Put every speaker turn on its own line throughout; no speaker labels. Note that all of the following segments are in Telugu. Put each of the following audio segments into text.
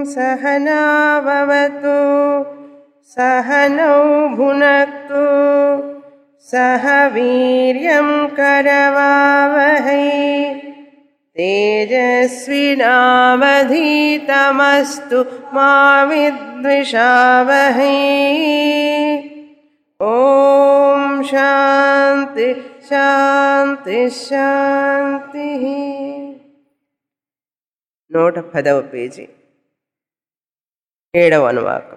सहनाववतु सहनौ भुनक्तु सह वीर्यं करवावहै तेजस्विनावधीतमस्तु मा विद्विषावहै ॐ शान्ति శాంతి శాంతి నూట పదవ పేజీ ఏడవ అనువాకం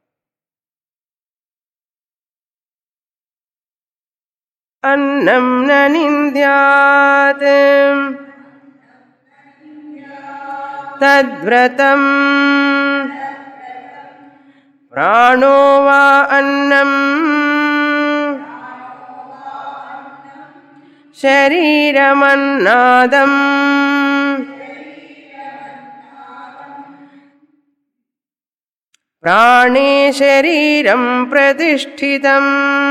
అన్నం న నింద్యాత్ తద్వ్రతం ప్రాణో వా అన్నం శరీరమన్నాదం ప్రాణే శరీరం ప్రతిష్ఠితం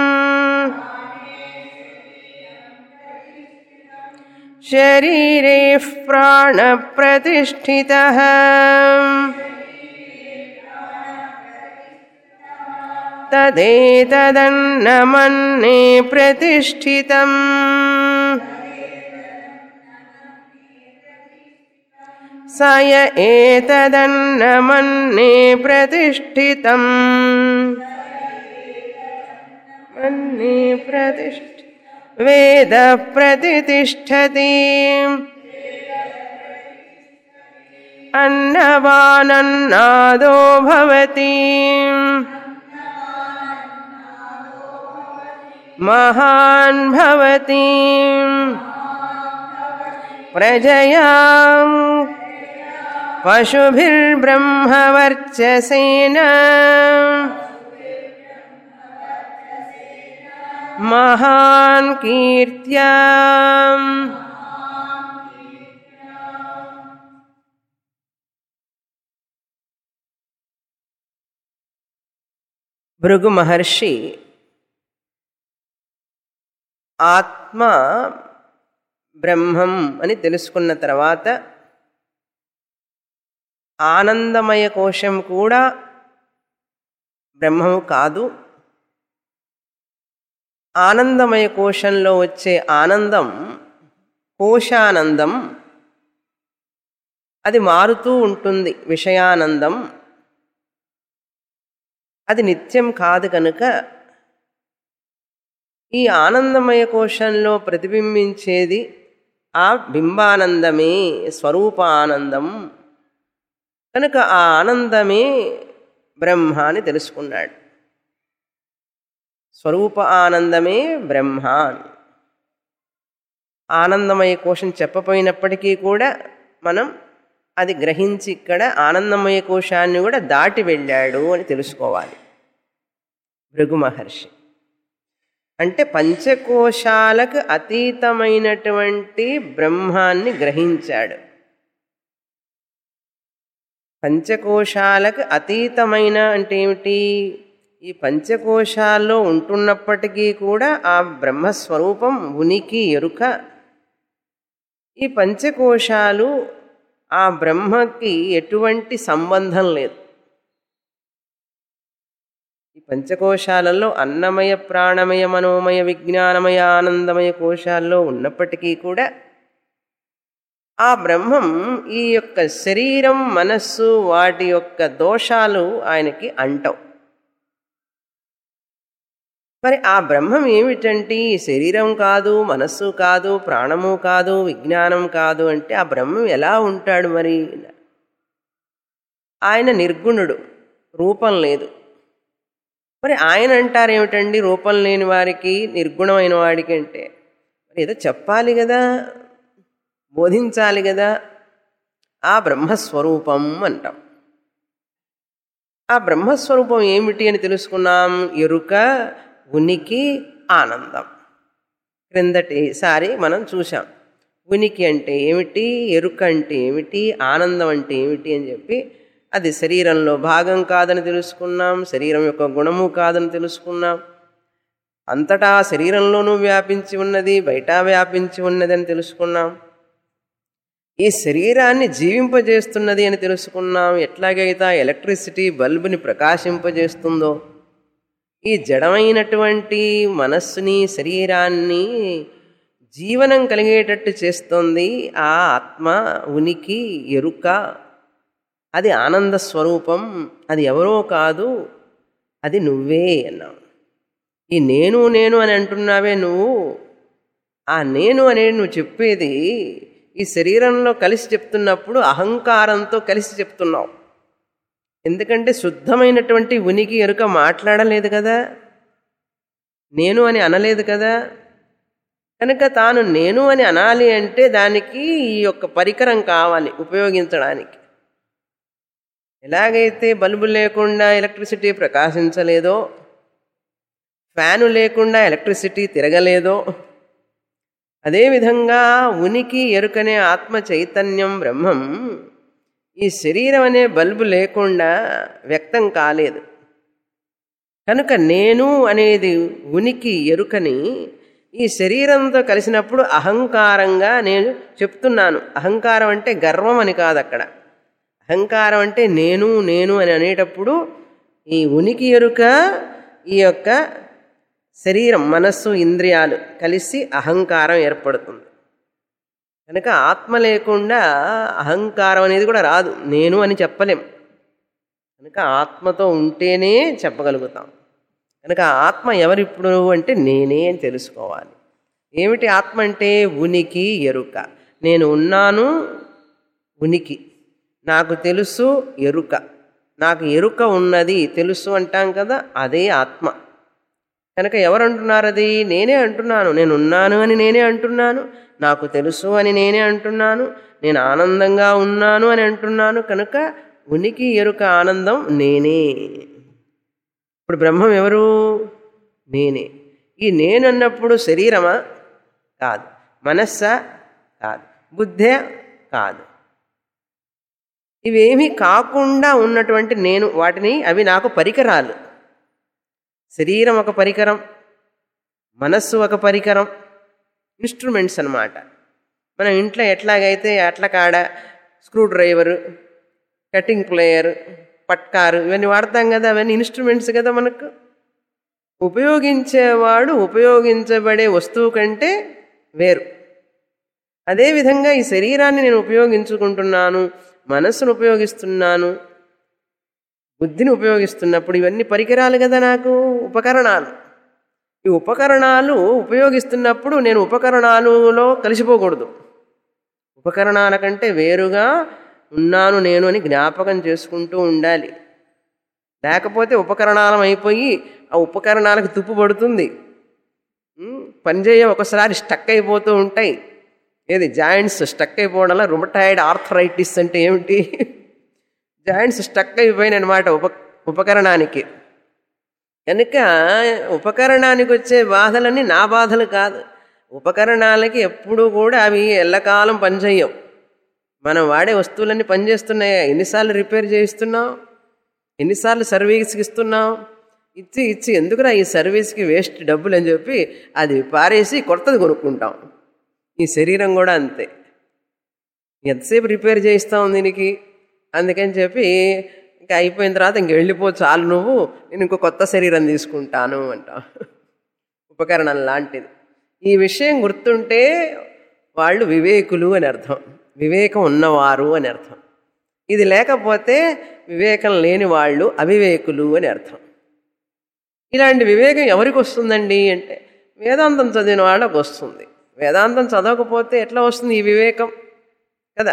శరీరే ప్రాణప్రతిష్ఠిత తదేతదన్నమన్నే ప్రతిష్ఠితం स य एतदन्नमन्ये प्रतिष्ठितम् मन्ये प्रतिष्ठ वेदप्रतिष्ठति अन्नवानन्नादो भवति महान् भवति प्रजयाम् पशुभिर्ब्रह्मवर्चसेन महान् कीर्त्या భృగు మహర్షి ఆత్మ బ్రహ్మం అని తెలుసుకున్న తర్వాత ఆనందమయ కోశం కూడా బ్రహ్మము కాదు ఆనందమయ కోశంలో వచ్చే ఆనందం కోశానందం అది మారుతూ ఉంటుంది విషయానందం అది నిత్యం కాదు కనుక ఈ ఆనందమయ కోశంలో ప్రతిబింబించేది ఆ బింబానందమే స్వరూపానందం కనుక ఆ ఆనందమే బ్రహ్మ అని తెలుసుకున్నాడు స్వరూప ఆనందమే బ్రహ్మ అని ఆనందమయ కోశం చెప్పపోయినప్పటికీ కూడా మనం అది గ్రహించి ఇక్కడ ఆనందమయ కోశాన్ని కూడా దాటి వెళ్ళాడు అని తెలుసుకోవాలి భృగు మహర్షి అంటే పంచకోశాలకు అతీతమైనటువంటి బ్రహ్మాన్ని గ్రహించాడు పంచకోశాలకు అతీతమైన అంటే ఏమిటి ఈ పంచకోశాల్లో ఉంటున్నప్పటికీ కూడా ఆ బ్రహ్మస్వరూపం ఉనికి ఎరుక ఈ పంచకోశాలు ఆ బ్రహ్మకి ఎటువంటి సంబంధం లేదు ఈ పంచకోశాలలో అన్నమయ ప్రాణమయ మనోమయ విజ్ఞానమయ ఆనందమయ కోశాల్లో ఉన్నప్పటికీ కూడా ఆ బ్రహ్మం ఈ యొక్క శరీరం మనస్సు వాటి యొక్క దోషాలు ఆయనకి అంటవు మరి ఆ బ్రహ్మం ఏమిటంటే ఈ శరీరం కాదు మనస్సు కాదు ప్రాణము కాదు విజ్ఞానం కాదు అంటే ఆ బ్రహ్మం ఎలా ఉంటాడు మరి ఆయన నిర్గుణుడు రూపం లేదు మరి ఆయన అంటారు ఏమిటండి రూపం లేని వారికి నిర్గుణమైన వాడికి అంటే మరి ఏదో చెప్పాలి కదా బోధించాలి కదా ఆ బ్రహ్మస్వరూపం అంటాం ఆ బ్రహ్మస్వరూపం ఏమిటి అని తెలుసుకున్నాం ఎరుక ఉనికి ఆనందం క్రిందటిసారి మనం చూసాం ఉనికి అంటే ఏమిటి ఎరుక అంటే ఏమిటి ఆనందం అంటే ఏమిటి అని చెప్పి అది శరీరంలో భాగం కాదని తెలుసుకున్నాం శరీరం యొక్క గుణము కాదని తెలుసుకున్నాం అంతటా శరీరంలోనూ వ్యాపించి ఉన్నది బయట వ్యాపించి ఉన్నదని తెలుసుకున్నాం ఈ శరీరాన్ని జీవింపజేస్తున్నది అని తెలుసుకున్నాం ఎట్లాగైతే ఆ ఎలక్ట్రిసిటీ బల్బుని ప్రకాశింపజేస్తుందో ఈ జడమైనటువంటి మనస్సుని శరీరాన్ని జీవనం కలిగేటట్టు చేస్తుంది ఆ ఆత్మ ఉనికి ఎరుక అది ఆనంద స్వరూపం అది ఎవరో కాదు అది నువ్వే అన్నావు ఈ నేను నేను అని అంటున్నావే నువ్వు ఆ నేను అనేది నువ్వు చెప్పేది ఈ శరీరంలో కలిసి చెప్తున్నప్పుడు అహంకారంతో కలిసి చెప్తున్నావు ఎందుకంటే శుద్ధమైనటువంటి ఉనికి ఎరుక మాట్లాడలేదు కదా నేను అని అనలేదు కదా కనుక తాను నేను అని అనాలి అంటే దానికి ఈ యొక్క పరికరం కావాలి ఉపయోగించడానికి ఎలాగైతే బల్బు లేకుండా ఎలక్ట్రిసిటీ ప్రకాశించలేదో ఫ్యాను లేకుండా ఎలక్ట్రిసిటీ తిరగలేదో అదేవిధంగా ఉనికి ఎరుకనే ఆత్మ చైతన్యం బ్రహ్మం ఈ శరీరం అనే బల్బు లేకుండా వ్యక్తం కాలేదు కనుక నేను అనేది ఉనికి ఎరుకని ఈ శరీరంతో కలిసినప్పుడు అహంకారంగా నేను చెప్తున్నాను అహంకారం అంటే గర్వం అని కాదు అక్కడ అహంకారం అంటే నేను నేను అని అనేటప్పుడు ఈ ఉనికి ఎరుక ఈ యొక్క శరీరం మనస్సు ఇంద్రియాలు కలిసి అహంకారం ఏర్పడుతుంది కనుక ఆత్మ లేకుండా అహంకారం అనేది కూడా రాదు నేను అని చెప్పలేం కనుక ఆత్మతో ఉంటేనే చెప్పగలుగుతాం కనుక ఆత్మ ఎవరిప్పుడు అంటే నేనే అని తెలుసుకోవాలి ఏమిటి ఆత్మ అంటే ఉనికి ఎరుక నేను ఉన్నాను ఉనికి నాకు తెలుసు ఎరుక నాకు ఎరుక ఉన్నది తెలుసు అంటాం కదా అదే ఆత్మ కనుక ఎవరు అంటున్నారు అది నేనే అంటున్నాను నేను ఉన్నాను అని నేనే అంటున్నాను నాకు తెలుసు అని నేనే అంటున్నాను నేను ఆనందంగా ఉన్నాను అని అంటున్నాను కనుక ఉనికి ఎరుక ఆనందం నేనే ఇప్పుడు బ్రహ్మం ఎవరు నేనే ఈ నేను అన్నప్పుడు శరీరమా కాదు మనస్సా కాదు బుద్ధే కాదు ఇవేమీ కాకుండా ఉన్నటువంటి నేను వాటిని అవి నాకు పరికరాలు శరీరం ఒక పరికరం మనస్సు ఒక పరికరం ఇన్స్ట్రుమెంట్స్ అన్నమాట మనం ఇంట్లో ఎట్లాగైతే అట్ల కాడ స్క్రూ డ్రైవరు కటింగ్ ప్లేయర్ పట్కారు ఇవన్నీ వాడతాం కదా అవన్నీ ఇన్స్ట్రుమెంట్స్ కదా మనకు ఉపయోగించేవాడు ఉపయోగించబడే వస్తువు కంటే వేరు అదేవిధంగా ఈ శరీరాన్ని నేను ఉపయోగించుకుంటున్నాను మనస్సును ఉపయోగిస్తున్నాను బుద్ధిని ఉపయోగిస్తున్నప్పుడు ఇవన్నీ పరికరాలు కదా నాకు ఉపకరణాలు ఈ ఉపకరణాలు ఉపయోగిస్తున్నప్పుడు నేను ఉపకరణాలులో కలిసిపోకూడదు ఉపకరణాల కంటే వేరుగా ఉన్నాను నేను అని జ్ఞాపకం చేసుకుంటూ ఉండాలి లేకపోతే ఉపకరణాలం అయిపోయి ఆ ఉపకరణాలకు తుప్పు పడుతుంది ఉమ్, పనిచేయ ఒకసారి స్టక్ అయిపోతూ ఉంటాయి ఏది జాయింట్స్ స్టక్ అయిపోవడంలో రుమటాయిడ్ ఆర్థరైటిస్ అంటే ఏమిటి జాయింట్స్ స్టక్ అయిపోయినాయి అనమాట ఉప ఉపకరణానికి కనుక ఉపకరణానికి వచ్చే బాధలన్నీ నా బాధలు కాదు ఉపకరణాలకి ఎప్పుడూ కూడా అవి ఎల్లకాలం పనిచేయవు మనం వాడే వస్తువులన్నీ పనిచేస్తున్నాయి ఎన్నిసార్లు రిపేర్ చేయిస్తున్నాం ఎన్నిసార్లు సర్వీస్కి ఇస్తున్నాం ఇచ్చి ఇచ్చి ఎందుకురా ఈ సర్వీస్కి వేస్ట్ డబ్బులు అని చెప్పి అది పారేసి కొత్తది కొనుక్కుంటాం ఈ శరీరం కూడా అంతే ఎంతసేపు రిపేర్ చేయిస్తాం దీనికి అందుకని చెప్పి ఇంకా అయిపోయిన తర్వాత ఇంక వెళ్ళిపో చాలు నువ్వు నేను ఇంకో కొత్త శరీరం తీసుకుంటాను అంటాం ఉపకరణం లాంటిది ఈ విషయం గుర్తుంటే వాళ్ళు వివేకులు అని అర్థం వివేకం ఉన్నవారు అని అర్థం ఇది లేకపోతే వివేకం లేని వాళ్ళు అవివేకులు అని అర్థం ఇలాంటి వివేకం ఎవరికి వస్తుందండి అంటే వేదాంతం చదివిన వాళ్ళకి వస్తుంది వేదాంతం చదవకపోతే ఎట్లా వస్తుంది ఈ వివేకం కదా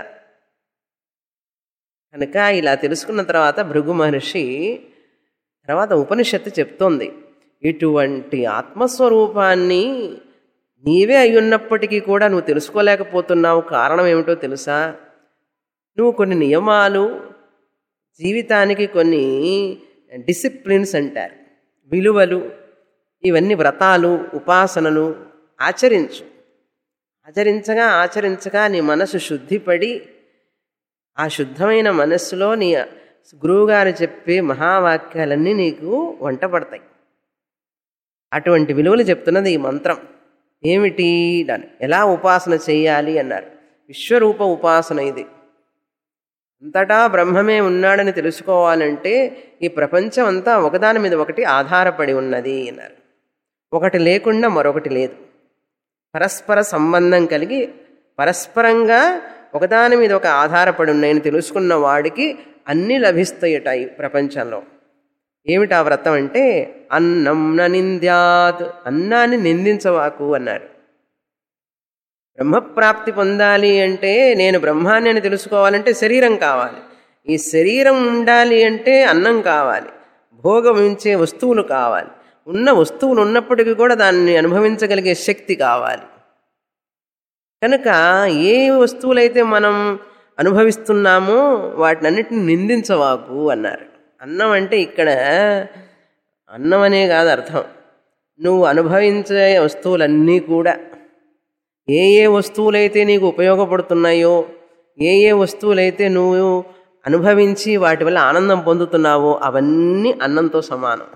కనుక ఇలా తెలుసుకున్న తర్వాత భృగు మహర్షి తర్వాత ఉపనిషత్తు చెప్తోంది ఇటువంటి ఆత్మస్వరూపాన్ని నీవే అయ్యున్నప్పటికీ కూడా నువ్వు తెలుసుకోలేకపోతున్నావు కారణం ఏమిటో తెలుసా నువ్వు కొన్ని నియమాలు జీవితానికి కొన్ని డిసిప్లిన్స్ అంటారు విలువలు ఇవన్నీ వ్రతాలు ఉపాసనలు ఆచరించు ఆచరించగా ఆచరించగా నీ మనసు శుద్ధిపడి ఆ శుద్ధమైన మనస్సులో నీ గురువుగారు చెప్పే మహావాక్యాలన్నీ నీకు వంట పడతాయి అటువంటి విలువలు చెప్తున్నది ఈ మంత్రం ఏమిటి అని ఎలా ఉపాసన చేయాలి అన్నారు విశ్వరూప ఉపాసన ఇది అంతటా బ్రహ్మమే ఉన్నాడని తెలుసుకోవాలంటే ఈ ప్రపంచం అంతా ఒకదాని మీద ఒకటి ఆధారపడి ఉన్నది అన్నారు ఒకటి లేకుండా మరొకటి లేదు పరస్పర సంబంధం కలిగి పరస్పరంగా ఒకదాని మీద ఒక ఆధారపడి ఉన్నాయని తెలుసుకున్న వాడికి అన్నీ లభిస్తాయట ఈ ప్రపంచంలో ఏమిటా వ్రతం అంటే అన్నం న నింద్యాత్ అన్నాన్ని నిందించవాకు అన్నారు బ్రహ్మప్రాప్తి పొందాలి అంటే నేను బ్రహ్మాన్ని అని తెలుసుకోవాలంటే శరీరం కావాలి ఈ శరీరం ఉండాలి అంటే అన్నం కావాలి భోగం ఇచ్చే వస్తువులు కావాలి ఉన్న వస్తువులు ఉన్నప్పటికీ కూడా దాన్ని అనుభవించగలిగే శక్తి కావాలి కనుక ఏ వస్తువులైతే మనం అనుభవిస్తున్నామో వాటినన్నిటిని నిందించవాకు అన్నారు అన్నం అంటే ఇక్కడ అన్నం అనే కాదు అర్థం నువ్వు అనుభవించే వస్తువులన్నీ కూడా ఏ ఏ వస్తువులైతే నీకు ఉపయోగపడుతున్నాయో ఏ ఏ వస్తువులైతే నువ్వు అనుభవించి వాటి వల్ల ఆనందం పొందుతున్నావో అవన్నీ అన్నంతో సమానం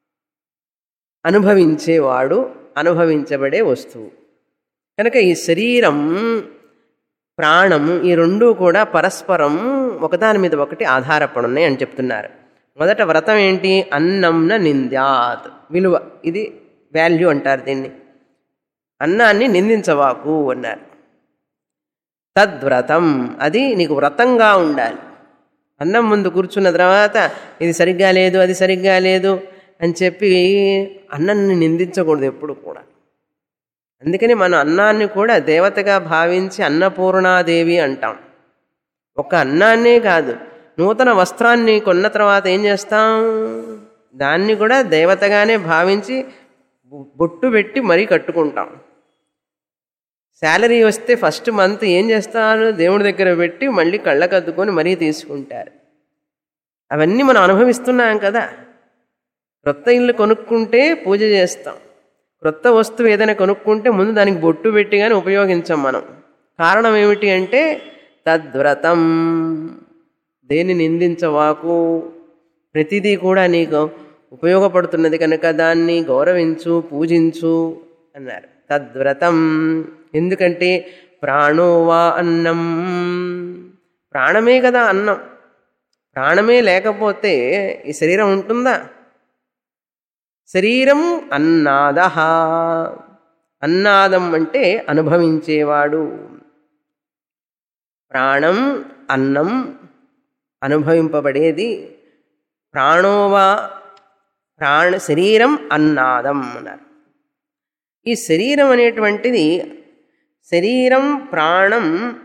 అనుభవించేవాడు అనుభవించబడే వస్తువు కనుక ఈ శరీరం ప్రాణం ఈ రెండూ కూడా పరస్పరం ఒకదాని మీద ఒకటి ఆధారపడి ఉన్నాయి అని చెప్తున్నారు మొదట వ్రతం ఏంటి అన్నంన నింద్యాత్ విలువ ఇది వాల్యూ అంటారు దీన్ని అన్నాన్ని నిందించవాకు అన్నారు తద్వ్రతం అది నీకు వ్రతంగా ఉండాలి అన్నం ముందు కూర్చున్న తర్వాత ఇది సరిగ్గా లేదు అది సరిగ్గా లేదు అని చెప్పి అన్నాన్ని నిందించకూడదు ఎప్పుడు కూడా అందుకని మనం అన్నాన్ని కూడా దేవతగా భావించి అన్నపూర్ణాదేవి అంటాం ఒక అన్నాన్నే కాదు నూతన వస్త్రాన్ని కొన్న తర్వాత ఏం చేస్తాం దాన్ని కూడా దేవతగానే భావించి బొట్టు పెట్టి మరీ కట్టుకుంటాం శాలరీ వస్తే ఫస్ట్ మంత్ ఏం చేస్తారు దేవుడి దగ్గర పెట్టి మళ్ళీ కళ్ళకద్దుకొని మరీ తీసుకుంటారు అవన్నీ మనం అనుభవిస్తున్నాం కదా క్రొత్త ఇల్లు కొనుక్కుంటే పూజ చేస్తాం క్రొత్త వస్తువు ఏదైనా కొనుక్కుంటే ముందు దానికి బొట్టు పెట్టి కానీ ఉపయోగించాం మనం కారణం ఏమిటి అంటే తద్వ్రతం దేన్ని నిందించవాకు ప్రతిదీ కూడా నీకు ఉపయోగపడుతున్నది కనుక దాన్ని గౌరవించు పూజించు అన్నారు తద్వ్రతం ఎందుకంటే ప్రాణోవా అన్నం ప్రాణమే కదా అన్నం ప్రాణమే లేకపోతే ఈ శరీరం ఉంటుందా శరీరం అన్నాద అన్నాదం అంటే అనుభవించేవాడు ప్రాణం అన్నం అనుభవింపబడేది ప్రాణోవా ప్రాణ శరీరం అన్నాదం అన్నారు ఈ శరీరం అనేటువంటిది శరీరం ప్రాణం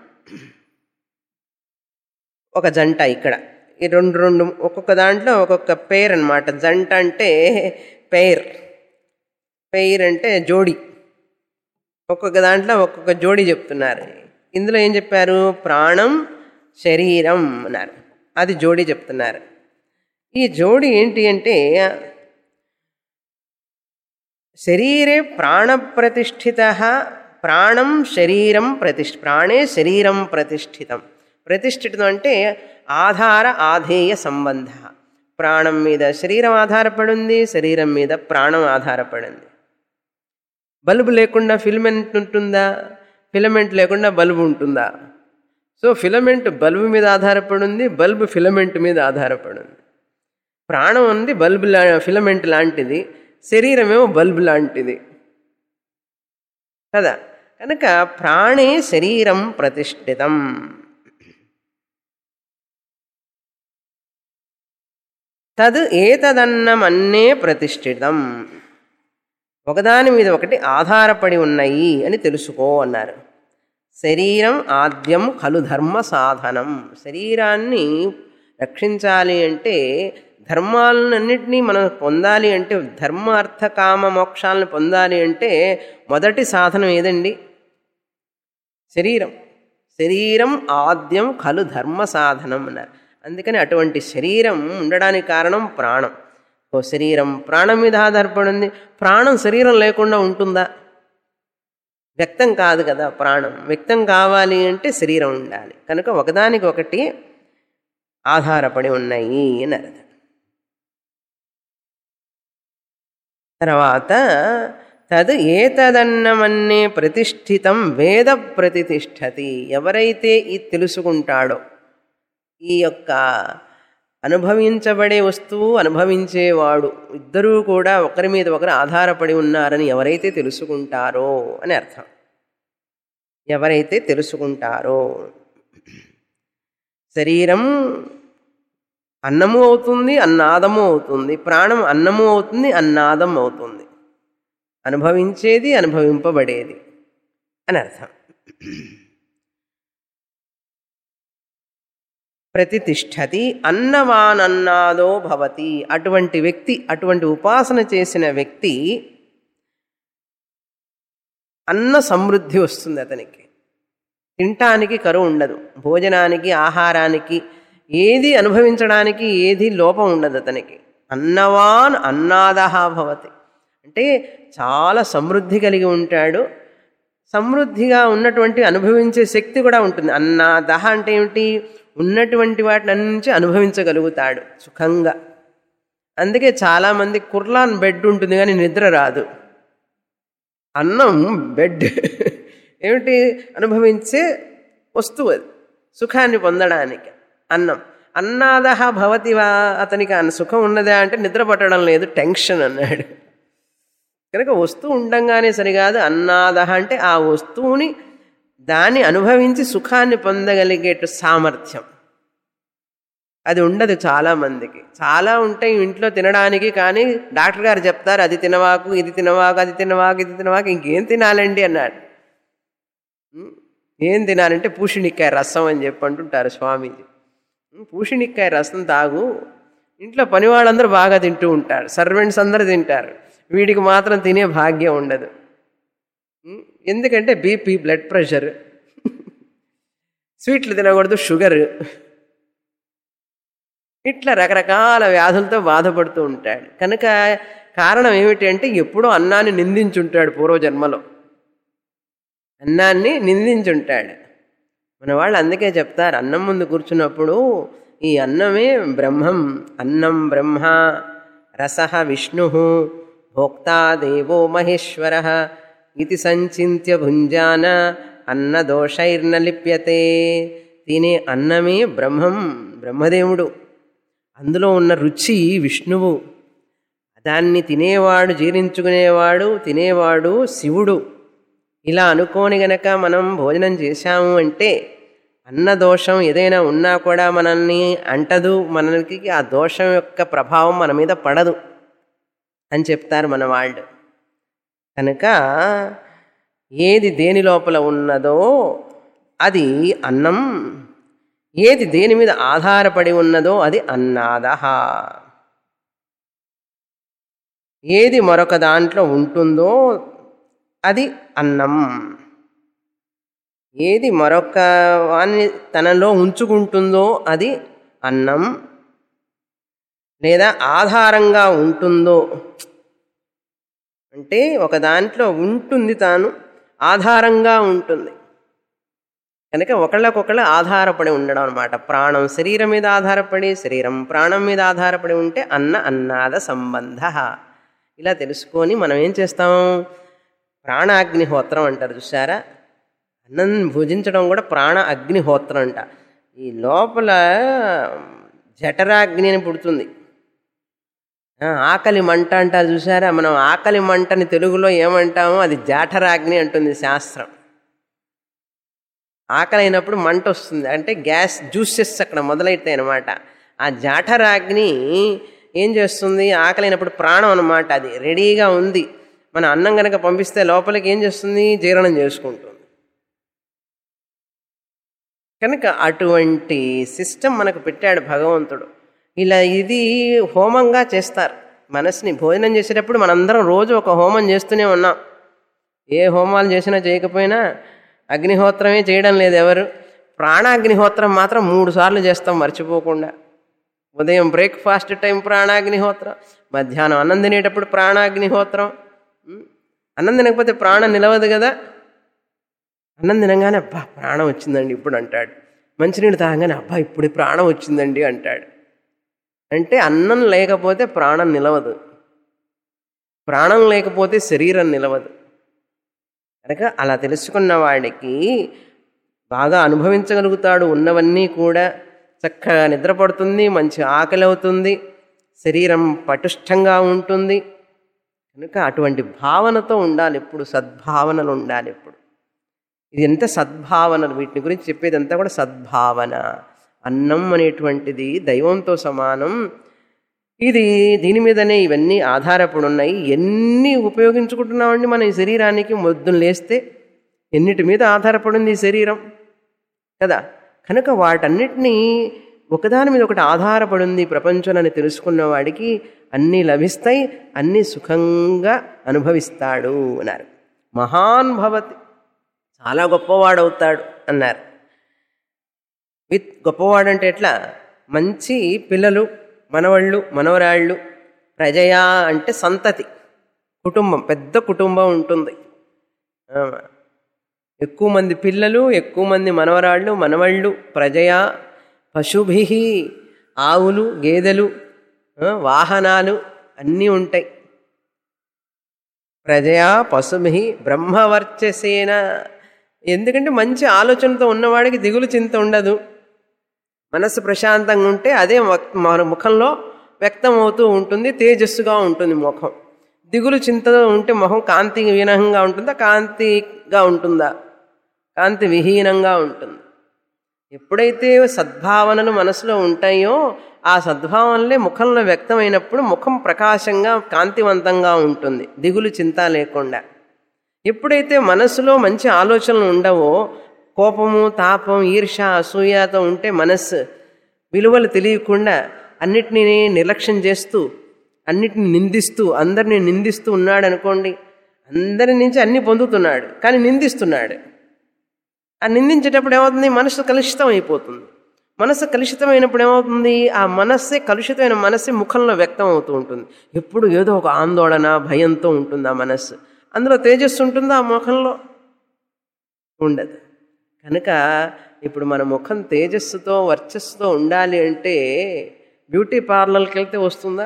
ఒక జంట ఇక్కడ ఈ రెండు రెండు ఒక్కొక్క దాంట్లో ఒక్కొక్క పేర్ అనమాట జంట అంటే పెయిర్ పెయిర్ అంటే జోడి ఒక్కొక్క దాంట్లో ఒక్కొక్క జోడి చెప్తున్నారు ఇందులో ఏం చెప్పారు ప్రాణం శరీరం అన్నారు అది జోడి చెప్తున్నారు ఈ జోడి ఏంటి అంటే శరీరే ప్రాణప్రతిష్ఠిత ప్రాణం శరీరం ప్రతిష్ఠ ప్రాణే శరీరం ప్రతిష్ఠితం ప్రతిష్ఠితం అంటే ఆధార ఆధేయ సంబంధ ప్రాణం మీద శరీరం ఆధారపడింది శరీరం మీద ప్రాణం ఆధారపడింది బల్బు లేకుండా ఫిలమెంట్ ఉంటుందా ఫిలమెంట్ లేకుండా బల్బు ఉంటుందా సో ఫిలమెంట్ బల్బు మీద ఆధారపడింది బల్బు ఫిలమెంట్ మీద ఆధారపడింది ప్రాణం ఉంది బల్బు లా ఫిలమెంట్ లాంటిది శరీరమేమో బల్బు లాంటిది కదా కనుక ప్రాణే శరీరం ప్రతిష్ఠితం తద్ ఏతదన్నమన్నే ప్రతిష్ఠితం ఒకదాని మీద ఒకటి ఆధారపడి ఉన్నాయి అని తెలుసుకో అన్నారు శరీరం ఆద్యం ఖలు ధర్మ సాధనం శరీరాన్ని రక్షించాలి అంటే ధర్మాలన్నింటినీ మనం పొందాలి అంటే ధర్మ అర్థ కామ మోక్షాలను పొందాలి అంటే మొదటి సాధనం ఏదండి శరీరం శరీరం ఆద్యం ఖలు ధర్మ సాధనం అన్నారు అందుకని అటువంటి శరీరం ఉండడానికి కారణం ప్రాణం ఓ శరీరం ప్రాణం మీద ఆధారపడింది ప్రాణం శరీరం లేకుండా ఉంటుందా వ్యక్తం కాదు కదా ప్రాణం వ్యక్తం కావాలి అంటే శరీరం ఉండాలి కనుక ఒకదానికి ఒకటి ఆధారపడి ఉన్నాయి అని అర్థం తర్వాత తద్ ఏతదన్నమన్నే ప్రతిష్ఠితం వేద ప్రతిష్టతి ఎవరైతే ఇది తెలుసుకుంటాడో ఈ యొక్క అనుభవించబడే వస్తువు అనుభవించేవాడు ఇద్దరూ కూడా ఒకరి మీద ఒకరు ఆధారపడి ఉన్నారని ఎవరైతే తెలుసుకుంటారో అని అర్థం ఎవరైతే తెలుసుకుంటారో శరీరం అన్నము అవుతుంది అన్నాదము అవుతుంది ప్రాణం అన్నము అవుతుంది అన్నాదం అవుతుంది అనుభవించేది అనుభవింపబడేది అని అర్థం ప్రతిష్టతి అన్నవానన్నాదో భవతి అటువంటి వ్యక్తి అటువంటి ఉపాసన చేసిన వ్యక్తి అన్న సమృద్ధి వస్తుంది అతనికి తినటానికి కరువు ఉండదు భోజనానికి ఆహారానికి ఏది అనుభవించడానికి ఏది లోపం ఉండదు అతనికి అన్నవాన్ అన్నాదహ భవతి అంటే చాలా సమృద్ధి కలిగి ఉంటాడు సమృద్ధిగా ఉన్నటువంటి అనుభవించే శక్తి కూడా ఉంటుంది అన్నాదహ అంటే ఏమిటి ఉన్నటువంటి వాటిని నుంచి అనుభవించగలుగుతాడు సుఖంగా అందుకే చాలామంది కుర్లాన్ బెడ్ ఉంటుంది కానీ నిద్ర రాదు అన్నం బెడ్ ఏమిటి అనుభవించే వస్తువు అది సుఖాన్ని పొందడానికి అన్నం అన్నాదహ భవతివా అతనికి అన్న సుఖం ఉన్నదా అంటే నిద్ర పట్టడం లేదు టెన్షన్ అన్నాడు కనుక వస్తువు ఉండంగానే సరికాదు అన్నాదహ అంటే ఆ వస్తువుని దాన్ని అనుభవించి సుఖాన్ని పొందగలిగేట సామర్థ్యం అది ఉండదు చాలామందికి చాలా ఉంటాయి ఇంట్లో తినడానికి కానీ డాక్టర్ గారు చెప్తారు అది తినవాకు ఇది తినవాకు అది తినవాకు ఇది తినవాకు ఇంకేం తినాలండి అన్నాడు ఏం తినాలంటే పూషిణిక్కాయ రసం అని చెప్పి అంటుంటారు స్వామీజీ పూషిణిక్కాయ రసం తాగు ఇంట్లో పని వాళ్ళందరూ బాగా తింటూ ఉంటారు సర్వెంట్స్ అందరూ తింటారు వీడికి మాత్రం తినే భాగ్యం ఉండదు ఎందుకంటే బీపీ బ్లడ్ ప్రెషర్ స్వీట్లు తినకూడదు షుగర్ ఇట్లా రకరకాల వ్యాధులతో బాధపడుతూ ఉంటాడు కనుక కారణం ఏమిటి అంటే ఎప్పుడూ అన్నాన్ని నిందించుంటాడు పూర్వజన్మలో అన్నాన్ని నిందించుంటాడు మన వాళ్ళు అందుకే చెప్తారు అన్నం ముందు కూర్చున్నప్పుడు ఈ అన్నమే బ్రహ్మం అన్నం బ్రహ్మ రస విష్ణు భోక్తా దేవో మహేశ్వర ఇది సంచింత్య భుంజాన అన్నదోషైర్న లిప్యతే తినే అన్నమే బ్రహ్మం బ్రహ్మదేవుడు అందులో ఉన్న రుచి విష్ణువు దాన్ని తినేవాడు జీర్ణించుకునేవాడు తినేవాడు శివుడు ఇలా అనుకోని గనక మనం భోజనం చేశాము అంటే అన్న దోషం ఏదైనా ఉన్నా కూడా మనల్ని అంటదు మనకి ఆ దోషం యొక్క ప్రభావం మన మీద పడదు అని చెప్తారు మన వాళ్ళు కనుక ఏది దేని లోపల ఉన్నదో అది అన్నం ఏది దేని మీద ఆధారపడి ఉన్నదో అది అన్నాదహ ఏది మరొక దాంట్లో ఉంటుందో అది అన్నం ఏది మరొక వాన్ని తనలో ఉంచుకుంటుందో అది అన్నం లేదా ఆధారంగా ఉంటుందో అంటే ఒక దాంట్లో ఉంటుంది తాను ఆధారంగా ఉంటుంది కనుక ఒకళ్ళకొకళ్ళు ఆధారపడి ఉండడం అనమాట ప్రాణం శరీరం మీద ఆధారపడి శరీరం ప్రాణం మీద ఆధారపడి ఉంటే అన్న అన్నాద సంబంధ ఇలా తెలుసుకొని మనం ఏం చేస్తాం ప్రాణాగ్నిహోత్రం అంటారు చూసారా అన్నం భుజించడం కూడా ప్రాణ అగ్నిహోత్రం అంట ఈ లోపల జఠరాగ్ని అని పుడుతుంది ఆకలి మంట అంటారు చూసారా మనం ఆకలి మంటని తెలుగులో ఏమంటామో అది జాఠరాగ్ని అంటుంది శాస్త్రం ఆకలి అయినప్పుడు మంట వస్తుంది అంటే గ్యాస్ జ్యూసెస్ అక్కడ మొదలైతాయి అనమాట ఆ జాఠరాగ్ని ఏం చేస్తుంది ఆకలి అయినప్పుడు ప్రాణం అనమాట అది రెడీగా ఉంది మన అన్నం కనుక పంపిస్తే లోపలికి ఏం చేస్తుంది జీర్ణం చేసుకుంటుంది కనుక అటువంటి సిస్టమ్ మనకు పెట్టాడు భగవంతుడు ఇలా ఇది హోమంగా చేస్తారు మనసుని భోజనం చేసేటప్పుడు మనందరం రోజు ఒక హోమం చేస్తూనే ఉన్నాం ఏ హోమాలు చేసినా చేయకపోయినా అగ్నిహోత్రమే చేయడం లేదు ఎవరు ప్రాణాగ్నిహోత్రం మాత్రం మూడు సార్లు చేస్తాం మర్చిపోకుండా ఉదయం బ్రేక్ఫాస్ట్ టైం ప్రాణాగ్నిహోత్రం మధ్యాహ్నం అన్నం తినేటప్పుడు ప్రాణాగ్నిహోత్రం అన్నం తినకపోతే ప్రాణం నిలవదు కదా అన్నం తినగానే అబ్బా ప్రాణం వచ్చిందండి ఇప్పుడు అంటాడు మంచినీళ్ళు తాగగానే అబ్బా ఇప్పుడు ప్రాణం వచ్చిందండి అంటాడు అంటే అన్నం లేకపోతే ప్రాణం నిలవదు ప్రాణం లేకపోతే శరీరం నిలవదు కనుక అలా తెలుసుకున్న వాడికి బాగా అనుభవించగలుగుతాడు ఉన్నవన్నీ కూడా చక్కగా నిద్రపడుతుంది మంచి ఆకలి అవుతుంది శరీరం పటిష్టంగా ఉంటుంది కనుక అటువంటి భావనతో ఉండాలి ఎప్పుడు సద్భావనలు ఉండాలి ఎప్పుడు ఇది ఎంత సద్భావనలు వీటిని గురించి చెప్పేదంతా కూడా సద్భావన అన్నం అనేటువంటిది దైవంతో సమానం ఇది దీని మీదనే ఇవన్నీ ఆధారపడి ఉన్నాయి ఎన్ని ఉపయోగించుకుంటున్నామండి మన ఈ శరీరానికి మొద్దును లేస్తే ఎన్నిటి మీద ఆధారపడింది ఈ శరీరం కదా కనుక వాటన్నిటినీ ఒకదాని మీద ఒకటి ఆధారపడింది ప్రపంచం అని తెలుసుకున్న వాడికి అన్నీ లభిస్తాయి అన్నీ సుఖంగా అనుభవిస్తాడు అన్నారు మహాన్ భవతి చాలా గొప్పవాడవుతాడు అన్నారు విత్ గొప్పవాడంటే ఎట్లా మంచి పిల్లలు మనవళ్ళు మనవరాళ్ళు ప్రజయా అంటే సంతతి కుటుంబం పెద్ద కుటుంబం ఉంటుంది ఆ, ఎక్కువ మంది పిల్లలు ఎక్కువ మంది మనవరాళ్ళు మనవళ్ళు ప్రజయా పశుభి ఆవులు గేదెలు ఆ, వాహనాలు అన్నీ ఉంటాయి ప్రజయా పశుభి బ్రహ్మవర్చసేన ఎందుకంటే మంచి ఆలోచనతో ఉన్నవాడికి దిగులు చింత ఉండదు మనసు ప్రశాంతంగా ఉంటే అదే వక్- మన ముఖంలో వ్యక్తం అవుతూ ఉంటుంది తేజస్సుగా ఉంటుంది ముఖం దిగులు చింతతో ఉంటే ముఖం కాంతి విహీనంగా ఉంటుందా కాంతిగా ఉంటుందా కాంతి విహీనంగా ఉంటుంది ఎప్పుడైతే సద్భావనలు మనసులో ఉంటాయో ఆ సద్భావనలే ముఖంలో వ్యక్తమైనప్పుడు ముఖం ప్రకాశంగా కాంతివంతంగా ఉంటుంది దిగులు చింత లేకుండా ఎప్పుడైతే మనసులో మంచి ఆలోచనలు ఉండవో కోపము తాపం ఈర్ష అసూయతో ఉంటే మనస్సు విలువలు తెలియకుండా అన్నిటినీ నిర్లక్ష్యం చేస్తూ అన్నిటిని నిందిస్తూ అందరిని నిందిస్తూ ఉన్నాడు అనుకోండి అందరి నుంచి అన్ని పొందుతున్నాడు కానీ నిందిస్తున్నాడు ఆ నిందించేటప్పుడు ఏమవుతుంది మనసు కలుషితం అయిపోతుంది మనసు కలుషితమైనప్పుడు ఏమవుతుంది ఆ మనస్సే కలుషితమైన మనస్సే ముఖంలో వ్యక్తం అవుతూ ఉంటుంది ఎప్పుడు ఏదో ఒక ఆందోళన భయంతో ఉంటుంది ఆ మనస్సు అందులో తేజస్సు ఉంటుందా ఆ ముఖంలో ఉండదు కనుక ఇప్పుడు మన ముఖం తేజస్సుతో వర్చస్సుతో ఉండాలి అంటే బ్యూటీ పార్లర్కి వెళ్తే వస్తుందా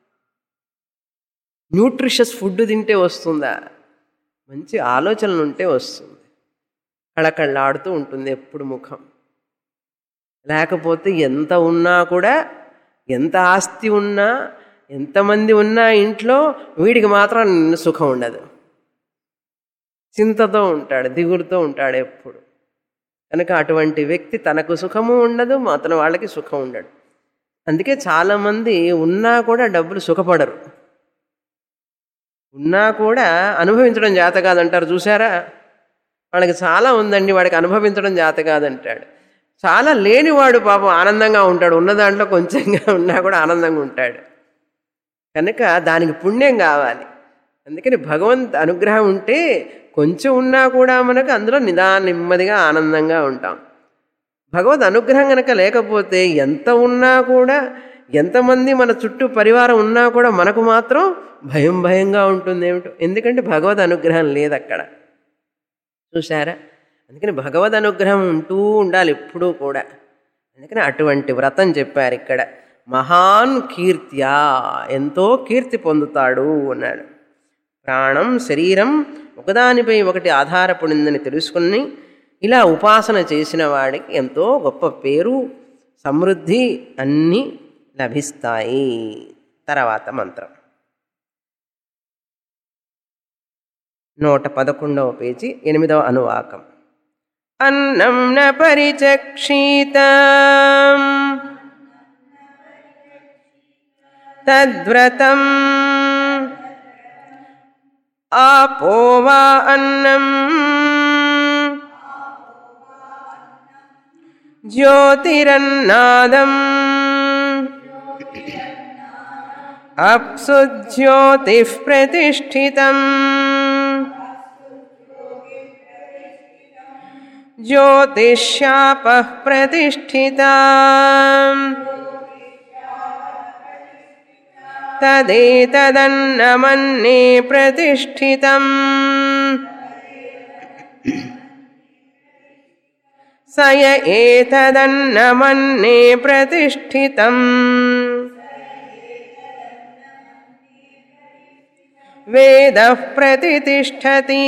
న్యూట్రిషస్ ఫుడ్ తింటే వస్తుందా మంచి ఆలోచనలు ఉంటే వస్తుంది కళకళ్ళాడుతూ ఉంటుంది ఎప్పుడు ముఖం లేకపోతే ఎంత ఉన్నా కూడా ఎంత ఆస్తి ఉన్నా ఎంతమంది ఉన్నా ఇంట్లో వీడికి మాత్రం సుఖం ఉండదు చింతతో ఉంటాడు దిగులుతో ఉంటాడు ఎప్పుడు కనుక అటువంటి వ్యక్తి తనకు సుఖము ఉండదు అతని వాళ్ళకి సుఖం ఉండడు అందుకే చాలామంది ఉన్నా కూడా డబ్బులు సుఖపడరు ఉన్నా కూడా అనుభవించడం జాత కాదంటారు చూసారా వాళ్ళకి చాలా ఉందండి వాడికి అనుభవించడం జాత కాదంటాడు చాలా లేనివాడు పాపం ఆనందంగా ఉంటాడు ఉన్న దాంట్లో కొంచెంగా ఉన్నా కూడా ఆనందంగా ఉంటాడు కనుక దానికి పుణ్యం కావాలి అందుకని భగవంత్ అనుగ్రహం ఉంటే కొంచెం ఉన్నా కూడా మనకు అందులో నిదాన నెమ్మదిగా ఆనందంగా ఉంటాం భగవద్ అనుగ్రహం కనుక లేకపోతే ఎంత ఉన్నా కూడా ఎంతమంది మన చుట్టూ పరివారం ఉన్నా కూడా మనకు మాత్రం భయం భయంగా ఉంటుంది ఏమిటో ఎందుకంటే భగవద్ అనుగ్రహం లేదు అక్కడ చూసారా అందుకని భగవద్ అనుగ్రహం ఉంటూ ఉండాలి ఎప్పుడూ కూడా అందుకని అటువంటి వ్రతం చెప్పారు ఇక్కడ మహాన్ కీర్త్యా ఎంతో కీర్తి పొందుతాడు అన్నాడు ప్రాణం శరీరం ఒకదానిపై ఒకటి ఆధారపడిందని తెలుసుకుని ఇలా ఉపాసన చేసిన వాడికి ఎంతో గొప్ప పేరు సమృద్ధి అన్నీ లభిస్తాయి తర్వాత మంత్రం నూట పదకొండవ పేజీ ఎనిమిదవ అనువాకం అన్నం న పరిచక్షీత తద్వ్రతం ఆపో వా అన్నం జ్యోతిరన్నాదం అప్సు జ్యోతిః ప్రతిష్ఠితం ज्योतिष्यापः प्रतिष्ठिता तदेतदन्नमन्ये प्रतिष्ठितम् स य एतदन्नमन्ये प्रतिष्ठितम् वेदः प्रतितिष्ठति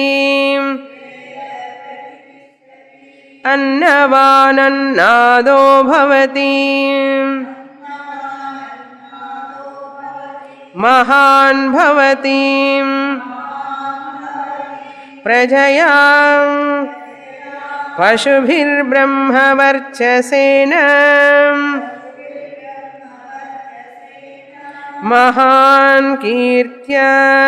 अन्नवानन्नादो भवति महान् भवति प्रजया पशुभिर्ब्रह्मवर्चसेन महान् कीर्त्या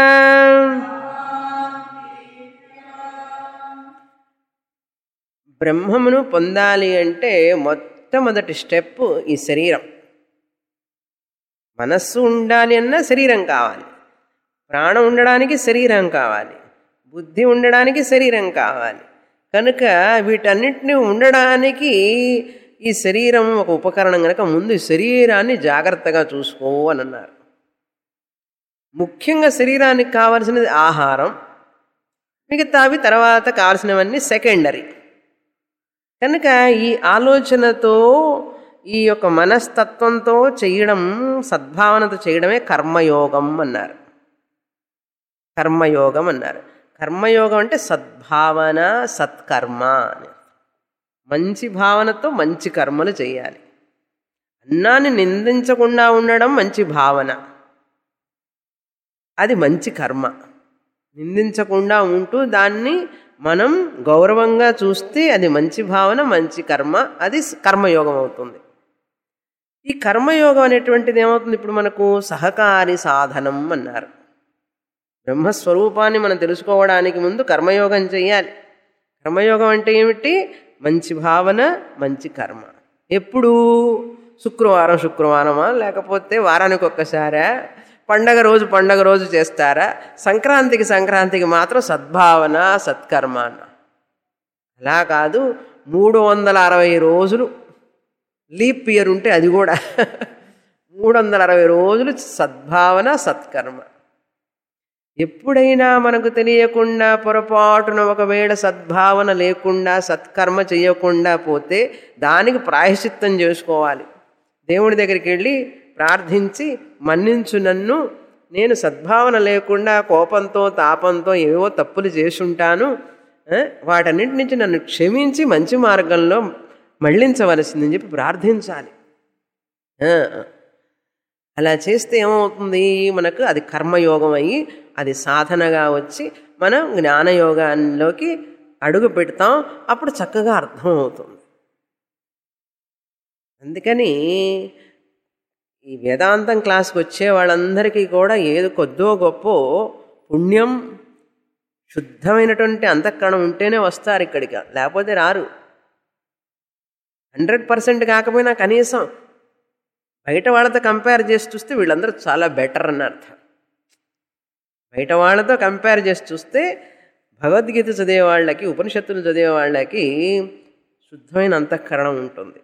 బ్రహ్మమును పొందాలి అంటే మొట్టమొదటి స్టెప్ ఈ శరీరం మనస్సు ఉండాలి అన్నా శరీరం కావాలి ప్రాణం ఉండడానికి శరీరం కావాలి బుద్ధి ఉండడానికి శరీరం కావాలి కనుక వీటన్నిటిని ఉండడానికి ఈ శరీరం ఒక ఉపకరణం కనుక ముందు ఈ శరీరాన్ని జాగ్రత్తగా చూసుకో అని అన్నారు ముఖ్యంగా శరీరానికి కావలసినది ఆహారం మిగతావి తర్వాత కావాల్సినవన్నీ సెకండరీ కనుక ఈ ఆలోచనతో ఈ యొక్క మనస్తత్వంతో చేయడం సద్భావనతో చేయడమే కర్మయోగం అన్నారు కర్మయోగం అన్నారు కర్మయోగం అంటే సద్భావన సత్కర్మ అని మంచి భావనతో మంచి కర్మలు చేయాలి అన్నాన్ని నిందించకుండా ఉండడం మంచి భావన అది మంచి కర్మ నిందించకుండా ఉంటూ దాన్ని మనం గౌరవంగా చూస్తే అది మంచి భావన మంచి కర్మ అది కర్మయోగం అవుతుంది ఈ కర్మయోగం అనేటువంటిది ఏమవుతుంది ఇప్పుడు మనకు సహకారి సాధనం అన్నారు బ్రహ్మస్వరూపాన్ని మనం తెలుసుకోవడానికి ముందు కర్మయోగం చేయాలి కర్మయోగం అంటే ఏమిటి మంచి భావన మంచి కర్మ ఎప్పుడు శుక్రవారం శుక్రవారమా లేకపోతే వారానికి ఒక్కసారా పండగ రోజు పండగ రోజు చేస్తారా సంక్రాంతికి సంక్రాంతికి మాత్రం సద్భావన సత్కర్మ అన్న అలా కాదు మూడు వందల అరవై రోజులు లీప్ ఇయర్ ఉంటే అది కూడా మూడు వందల అరవై రోజులు సద్భావన సత్కర్మ ఎప్పుడైనా మనకు తెలియకుండా పొరపాటున ఒకవేళ సద్భావన లేకుండా సత్కర్మ చేయకుండా పోతే దానికి ప్రాయశ్చిత్తం చేసుకోవాలి దేవుడి దగ్గరికి వెళ్ళి ప్రార్థించి మన్నించు నన్ను నేను సద్భావన లేకుండా కోపంతో తాపంతో ఏవో తప్పులు చేసుంటాను ఆ, వాటన్నిటి నుంచి నన్ను క్షమించి మంచి మార్గంలో మళ్ళించవలసిందని చెప్పి ప్రార్థించాలి ఆ, అలా చేస్తే ఏమవుతుంది మనకు అది కర్మయోగం అయ్యి అది సాధనగా వచ్చి మనం జ్ఞానయోగాల్లోకి అడుగు పెడతాం అప్పుడు చక్కగా అర్థమవుతుంది అందుకని ఈ వేదాంతం క్లాస్కి వచ్చే వాళ్ళందరికీ కూడా ఏదో కొద్దో గొప్ప పుణ్యం శుద్ధమైనటువంటి అంతఃకరణం ఉంటేనే వస్తారు ఇక్కడికి లేకపోతే రారు హండ్రెడ్ పర్సెంట్ కాకపోయినా కనీసం బయట వాళ్ళతో కంపేర్ చేసి చూస్తే వీళ్ళందరూ చాలా బెటర్ అని అర్థం బయట వాళ్ళతో కంపేర్ చేసి చూస్తే భగవద్గీత చదివే వాళ్ళకి ఉపనిషత్తులు చదివే వాళ్ళకి శుద్ధమైన అంతఃకరణం ఉంటుంది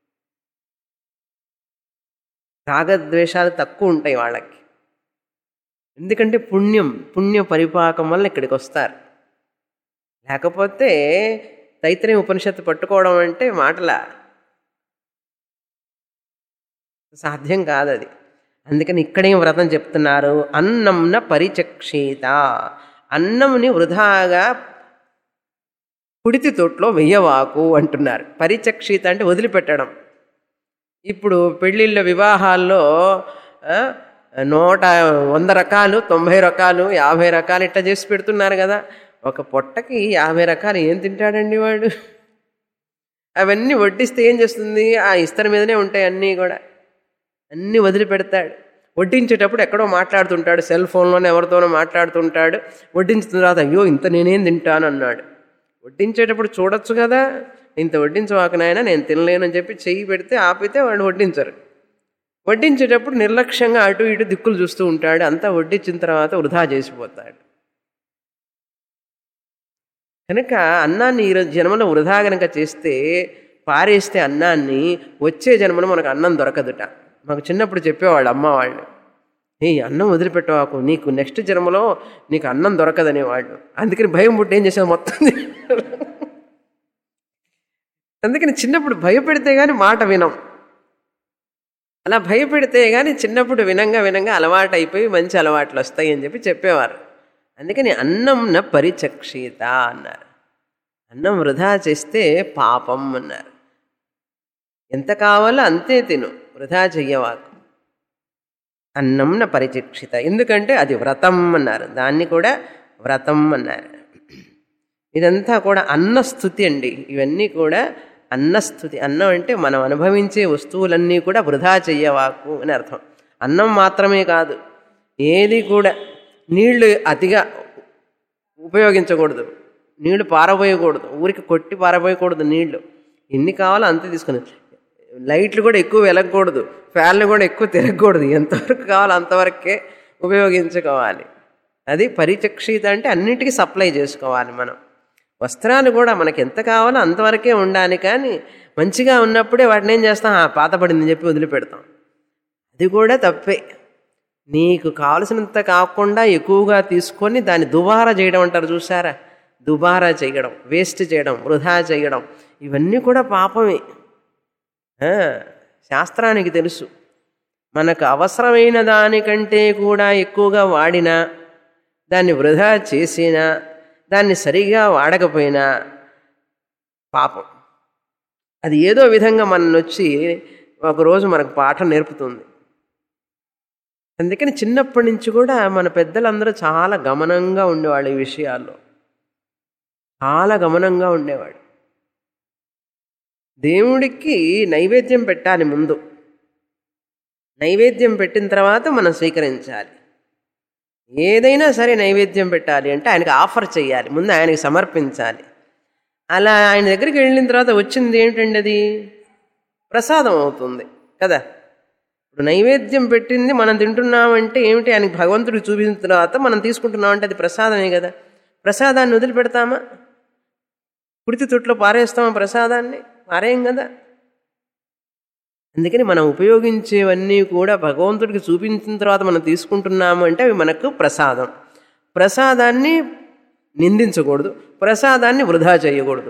రాగద్వేషాలు తక్కువ ఉంటాయి వాళ్ళకి ఎందుకంటే పుణ్యం పుణ్య పరిపాకం వల్ల ఇక్కడికి వస్తారు లేకపోతే తైత్రయం ఉపనిషత్తు పట్టుకోవడం అంటే మాటలా సాధ్యం కాదు అది అందుకని ఇక్కడే వ్రతం చెప్తున్నారు అన్నంన పరిచక్షేత అన్నంని వృధాగా కుడితి తొట్లో వెయ్యవాకు అంటున్నారు పరిచక్షిత అంటే వదిలిపెట్టడం ఇప్పుడు పెళ్ళిళ్ళ వివాహాల్లో ఆ, నూట వంద రకాలు తొంభై రకాలు యాభై రకాలు ఇట్లా చేసి పెడుతున్నారు కదా ఒక పొట్టకి యాభై రకాలు ఏం తింటాడండి వాడు అవన్నీ వడ్డిస్తే ఏం చేస్తుంది ఆ ఇస్తర మీదనే ఉంటాయి అన్నీ కూడా అన్నీ వదిలిపెడతాడు వడ్డించేటప్పుడు ఎక్కడో మాట్లాడుతుంటాడు సెల్ ఫోన్లోనే ఎవరితోనో మాట్లాడుతుంటాడు వడ్డించిన తర్వాత అయ్యో ఇంత నేనేం తింటాను అన్నాడు వడ్డించేటప్పుడు చూడొచ్చు కదా ఇంత వడ్డించవాక నాయన నేను తినలేను అని చెప్పి చెయ్యి పెడితే ఆపితే వాళ్ళు వడ్డించరు వడ్డించేటప్పుడు నిర్లక్ష్యంగా అటు ఇటు దిక్కులు చూస్తూ ఉంటాడు అంతా వడ్డించిన తర్వాత వృధా చేసిపోతాడు కనుక అన్నాన్ని ఈ రోజు జన్మలో వృధా గనక చేస్తే పారేస్తే అన్నాన్ని వచ్చే జన్మలో మనకు అన్నం దొరకదుట మాకు చిన్నప్పుడు చెప్పేవాళ్ళు అమ్మ వాళ్ళు ఏ అన్నం వదిలిపెట్టవాకు నీకు నెక్స్ట్ జన్మలో నీకు అన్నం దొరకదనేవాళ్ళు అందుకని భయం పుట్టి ఏం చేసావు మొత్తం తినేవాళ్ళు. అందుకని చిన్నప్పుడు భయపెడితే కానీ మాట వినం అలా భయపెడితే కానీ చిన్నప్పుడు వినంగా వినంగా అలవాటు అయిపోయి మంచి అలవాట్లు వస్తాయి అని చెప్పి చెప్పేవారు అందుకని అన్నం న పరిచక్షిత అన్నారు అన్నం వృధా చేస్తే పాపం అన్నారు ఎంత కావాలో అంతే తిను వృధా చెయ్యవాకు అన్నం న పరిచక్షిత ఎందుకంటే అది వ్రతం అన్నారు దాన్ని కూడా వ్రతం అన్నారు ఇదంతా కూడా అన్నస్థుతి అండి ఇవన్నీ కూడా అన్నస్థుతి అన్నం అంటే మనం అనుభవించే వస్తువులన్నీ కూడా వృధా చెయ్యవాకు అని అర్థం అన్నం మాత్రమే కాదు ఏది కూడా నీళ్లు అతిగా ఉపయోగించకూడదు నీళ్లు పారబోయకూడదు ఊరికి కొట్టి పారబోయకూడదు నీళ్లు ఎన్ని కావాలో అంతే తీసుకుని లైట్లు కూడా ఎక్కువ వెలగకూడదు ఫ్యాన్లు కూడా ఎక్కువ తిరగకూడదు ఎంతవరకు కావాలో అంతవరకే ఉపయోగించుకోవాలి అది పరిచక్షిత అంటే అన్నిటికీ సప్లై చేసుకోవాలి మనం వస్త్రాలు కూడా మనకి ఎంత కావాలో అంతవరకే ఉండాలి కానీ మంచిగా ఉన్నప్పుడే వాటిని ఏం చేస్తాం "ఆ, పాతపడిందని చెప్పి వదిలిపెడతాం అది కూడా తప్పే నీకు కావలసినంత కాకుండా ఎక్కువగా తీసుకొని దాన్ని దుబారా చేయడం అంటారు చూసారా దుబారా చేయడం వేస్ట్ చేయడం వృధా చేయడం ఇవన్నీ కూడా పాపమే ఆ, శాస్త్రానికి తెలుసు మనకు అవసరమైన దానికంటే కూడా ఎక్కువగా వాడినా దాన్ని వృధా చేసినా దాన్ని సరిగా వాడకపోయినా పాపం అది ఏదో విధంగా మన వచ్చి ఒకరోజు మనకు పాఠం నేర్పుతుంది అందుకని చిన్నప్పటి నుంచి కూడా మన పెద్దలందరూ చాలా గమనంగా ఉండేవాళ్ళు ఈ విషయాల్లో చాలా గమనంగా ఉండేవాడు దేవుడికి నైవేద్యం పెట్టాలి ముందు నైవేద్యం పెట్టిన తర్వాత మనం స్వీకరించాలి ఏదైనా సరే నైవేద్యం పెట్టాలి అంటే ఆయనకి ఆఫర్ చేయాలి ముందు ఆయనకి సమర్పించాలి అలా ఆయన దగ్గరికి వెళ్ళిన తర్వాత వచ్చింది ఏంటండి అది ప్రసాదం అవుతుంది కదా ఇప్పుడు నైవేద్యం పెట్టింది మనం తింటున్నామంటే ఏమిటి ఆయనకి భగవంతుడికి చూపించిన తర్వాత మనం తీసుకుంటున్నామంటే అది ప్రసాదమే కదా ప్రసాదాన్ని వదిలిపెడతామా కుడితి తొట్లో పారేస్తామా ప్రసాదాన్ని పారేయం కదా అందుకని మనం ఉపయోగించేవన్నీ కూడా భగవంతుడికి చూపించిన తర్వాత మనం తీసుకుంటున్నాము అంటే అవి మనకు ప్రసాదం ప్రసాదాన్ని నిందించకూడదు ప్రసాదాన్ని వృధా చేయకూడదు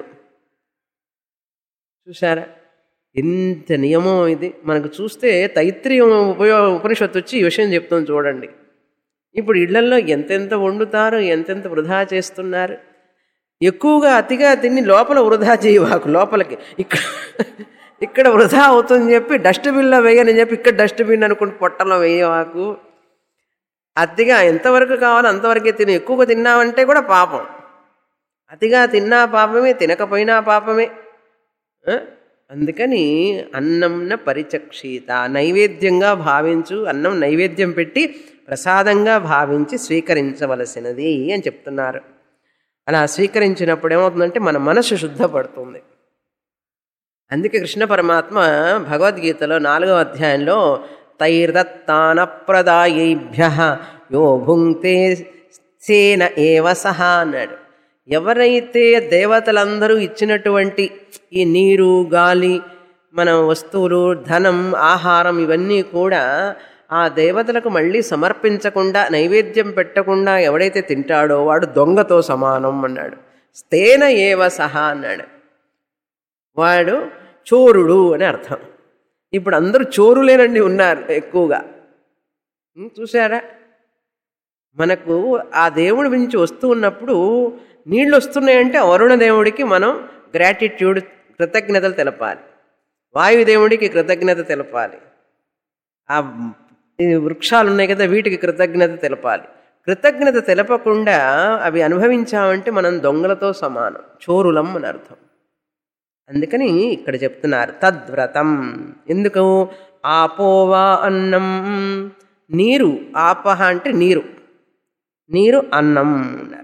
చూసారా ఎంత నియమం ఇది మనకు చూస్తే తైత్రీయం ఉపయోగ ఉపనిషత్తు వచ్చి ఈ విషయం చెప్తుంది చూడండి ఇప్పుడు ఇళ్లల్లో ఎంతెంత వండుతారు ఎంతెంత వృధా చేస్తున్నారు ఎక్కువగా అతిగా తిని లోపల వృధా చేయవాకు లోపలికి ఇక్కడ ఇక్కడ వృధా అవుతుందని చెప్పి డస్ట్బిన్లో వేయని చెప్పి ఇక్కడ డస్ట్బిన్ అనుకుని పొట్టలో వేయవాకు అతిగా ఎంతవరకు కావాలో అంతవరకే తిని ఎక్కువగా తిన్నామంటే కూడా పాపం అతిగా తిన్నా పాపమే తినకపోయినా పాపమే ఆ? అందుకని అన్నంన పరిచక్షిత నైవేద్యంగా భావించు అన్నం నైవేద్యం పెట్టి ప్రసాదంగా భావించి స్వీకరించవలసినది అని చెప్తున్నారు అలా స్వీకరించినప్పుడు ఏమవుతుందంటే మన మనసు శుద్ధపడుతుంది అందుకే కృష్ణ పరమాత్మ భగవద్గీతలో నాలుగవ అధ్యాయంలో తైర్దత్తాన ప్రదాయేభ్య యో భుంక్తే సేన ఏవ సహా అన్నాడు ఎవరైతే దేవతలందరూ ఇచ్చినటువంటి ఈ నీరు గాలి మన వస్తువులు ధనం ఆహారం ఇవన్నీ కూడా ఆ దేవతలకు మళ్ళీ సమర్పించకుండా నైవేద్యం పెట్టకుండా ఎవడైతే తింటాడో వాడు దొంగతో సమానం అన్నాడు స్తేన ఏవ సహా అన్నాడు వాడు చోరుడు అని అర్థం ఇప్పుడు అందరూ చోరులేనండి ఉన్నారు ఎక్కువగా ఉం, చూసారా మనకు ఆ దేవుడి నుంచి వస్తూ ఉన్నప్పుడు నీళ్ళు వస్తున్నాయంటే వరుణ దేవుడికి మనం గ్రాటిట్యూడ్ కృతజ్ఞతలు తెలపాలి వాయుదేవుడికి కృతజ్ఞత తెలపాలి ఆ ఈ వృక్షాలు ఉన్నాయి కదా వీటికి కృతజ్ఞత తెలపాలి కృతజ్ఞత తెలపకుండా అవి అనుభవించామంటే మనం దొంగలతో సమానం చోరులం అని అర్థం అందుకని ఇక్కడ చెప్తున్నారు తద్వ్రతం ఎందుకు ఆపోవా అన్నం నీరు ఆపహ అంటే నీరు నీరు అన్నం అన్నారు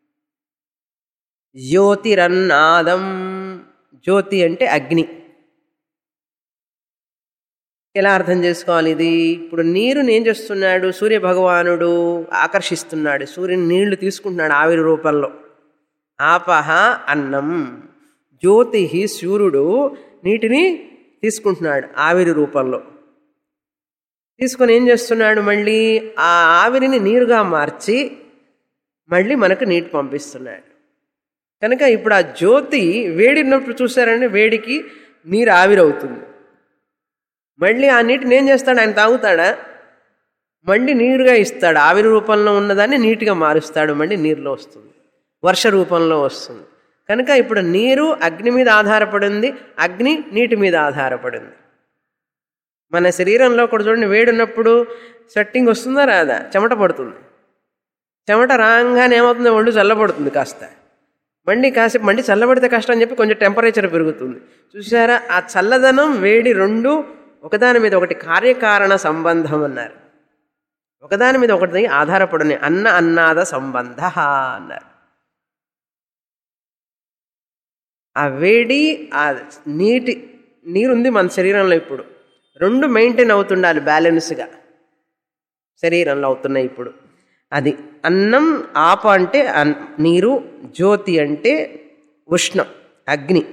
జ్యోతిరన్నాదం జ్యోతి అంటే అగ్ని ఎలా అర్థం చేసుకోవాలి ఇది ఇప్పుడు నీరుని ఏం చేస్తున్నాడు సూర్య భగవానుడు ఆకర్షిస్తున్నాడు సూర్యుని నీళ్లు తీసుకుంటున్నాడు ఆవిరి రూపంలో ఆపహ అన్నం జ్యోతి సూర్యుడు నీటిని తీసుకుంటున్నాడు ఆవిరి రూపంలో తీసుకొని ఏం చేస్తున్నాడు మళ్ళీ ఆ ఆవిరిని నీరుగా మార్చి మళ్ళీ మనకు నీటి పంపిస్తున్నాడు కనుక ఇప్పుడు ఆ జ్యోతి వేడినప్పుడు చూసారండి వేడికి నీరు ఆవిరవుతుంది మళ్ళీ ఆ నీటిని ఏం చేస్తాడు ఆయన తాగుతాడా మళ్ళీ నీరుగా ఇస్తాడు ఆవిరి రూపంలో ఉన్నదాన్ని నీటిగా మారుస్తాడు మళ్ళీ నీరులో వస్తుంది వర్ష రూపంలో వస్తుంది కనుక ఇప్పుడు నీరు అగ్ని మీద ఆధారపడింది అగ్ని నీటి మీద ఆధారపడింది మన శరీరంలో కూడా చూడండి వేడున్నప్పుడు స్వెట్టింగ్ వస్తుందా రాదా చెమట పడుతుంది చెమట రాగానే ఏమవుతుంది ఒళ్ళు చల్లబడుతుంది కాస్త మళ్ళీ కాసేపు మళ్ళీ చల్లబడితే కష్టం అని చెప్పి కొంచెం టెంపరేచర్ పెరుగుతుంది చూసారా ఆ చల్లదనం వేడి రెండు ఒకదాని మీద ఒకటి కార్యకారణ సంబంధం అన్నారు ఒకదాని మీద ఒకటి ఆధారపడున్నాయి అన్న అన్నాద సంబంధ అన్నారు ఆ వేడి ఆ నీటి నీరుంది మన శరీరంలో ఇప్పుడు రెండు మెయింటైన్ అవుతుండాలి బ్యాలెన్స్గా శరీరంలో అవుతున్నాయి ఇప్పుడు అది అన్నం ఆప అంటే అన్- నీరు జ్యోతి అంటే ఉష్ణం అగ్ని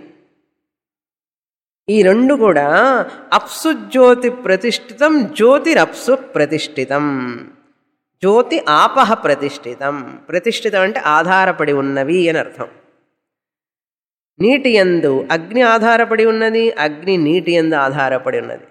ఈ రెండు కూడా అప్సు జ్యోతి ప్రతిష్ఠితం జ్యోతిరప్సు ప్రతిష్ఠితం జ్యోతి ఆపహ ప్రతిష్ఠితం ప్రతిష్ఠితం అంటే ఆధారపడి ఉన్నవి అని అర్థం నీటి యందు అగ్ని ఆధారపడి ఉన్నది అగ్ని నీటి యందు ఆధారపడి ఉన్నది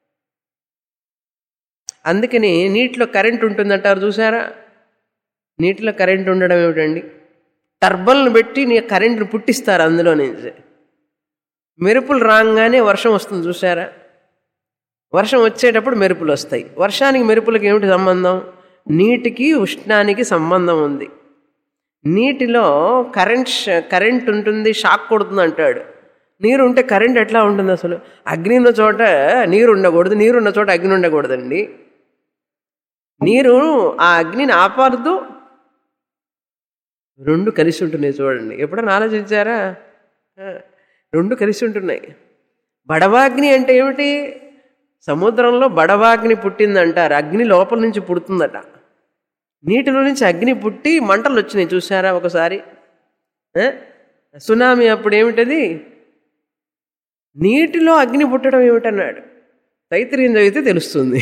అందుకని నీటిలో కరెంట్ ఉంటుందంటారు చూసారా నీటిలో కరెంట్ ఉండడం ఏమిటండి టర్బల్ని పెట్టి నీ కరెంట్ని పుట్టిస్తారు అందులో నుంచి మెరుపులు రాగానే వర్షం వస్తుంది చూసారా వర్షం వచ్చేటప్పుడు మెరుపులు వస్తాయి వర్షానికి మెరుపులకి ఏమిటి సంబంధం నీటికి ఉష్ణానికి సంబంధం ఉంది నీటిలో కరెంట్ ష- కరెంట్ ఉంటుంది షాక్ కొడుతుంది అంటాడు నీరు ఉంటే కరెంట్ ఎట్లా ఉంటుంది అసలు అగ్ని ఉన్న చోట నీరు ఉండకూడదు నీరు ఉన్న చోట అగ్ని ఉండకూడదండి నీరు ఆ అగ్నిని ఆపరదు రెండు కలిసి ఉంటున్నాయి చూడండి ఎప్పుడైనా ఆలోచించారా ఆ, రెండు కలిసి ఉంటున్నాయి బడవాగ్ని అంటే ఏమిటి సముద్రంలో బడవాగ్ని పుట్టిందంటారు అగ్ని లోపల నుంచి పుడుతుందట నీటిలో నుంచి అగ్ని పుట్టి మంటలు వచ్చినాయి చూసారా ఒకసారి ఆ? సునామీ అప్పుడు ఏమిటది నీటిలో అగ్ని పుట్టడం ఏమిటన్నాడు తైత్రీయం చదివితే తెలుస్తుంది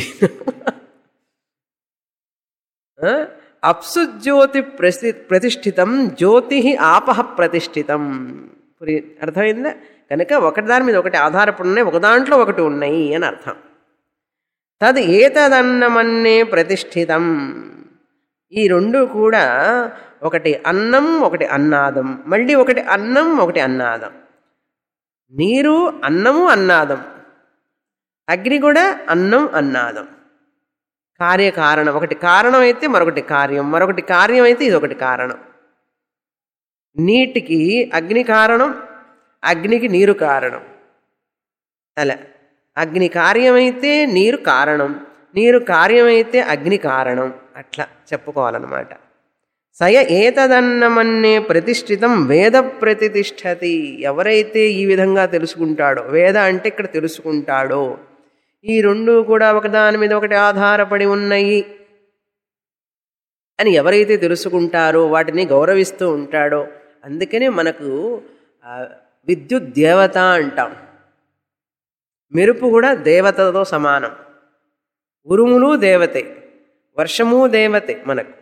ఆ? అప్సు జ్యోతి ప్రసి ప్రతిష్ఠితం జ్యోతి ఆపహ ప్రతిష్ఠితం పురి అర్థమైందా కనుక ఒకటి మీద ఒకటి ఆధారపడి ఉన్నాయి ఒక దాంట్లో ఒకటి ఉన్నాయి అని అర్థం తద్ ఏతదన్నమన్నే ప్రతిష్ఠితం ఈ రెండు కూడా ఒకటి అన్నం ఒకటి అన్నాదం మళ్ళీ ఒకటి అన్నం ఒకటి అన్నాదం నీరు అన్నము అన్నాదం అగ్ని కూడా అన్నం అన్నాదం కార్యకారణం ఒకటి కారణం అయితే మరొకటి కార్యం మరొకటి కార్యం అయితే ఇదొకటి కారణం నీటికి అగ్ని కారణం అగ్నికి నీరు కారణం అలా అగ్ని కార్యమైతే నీరు కారణం నీరు కార్యమైతే అగ్ని కారణం అట్లా చెప్పుకోవాలన్నమాట సయ ఏతదన్నమన్నే ప్రతిష్ఠితం వేద ప్రతిష్టతి ఎవరైతే ఈ విధంగా తెలుసుకుంటాడో వేద అంటే ఇక్కడ తెలుసుకుంటాడో ఈ రెండు కూడా ఒకదాని మీద ఒకటి ఆధారపడి ఉన్నాయి అని ఎవరైతే తెలుసుకుంటారో వాటిని గౌరవిస్తూ ఉంటాడో అందుకనే మనకు ఆ, విద్యుత్ దేవత అంటాం మెరుపు కూడా దేవతతో సమానం ఉరుములు దేవతే వర్షము దేవతే మనకు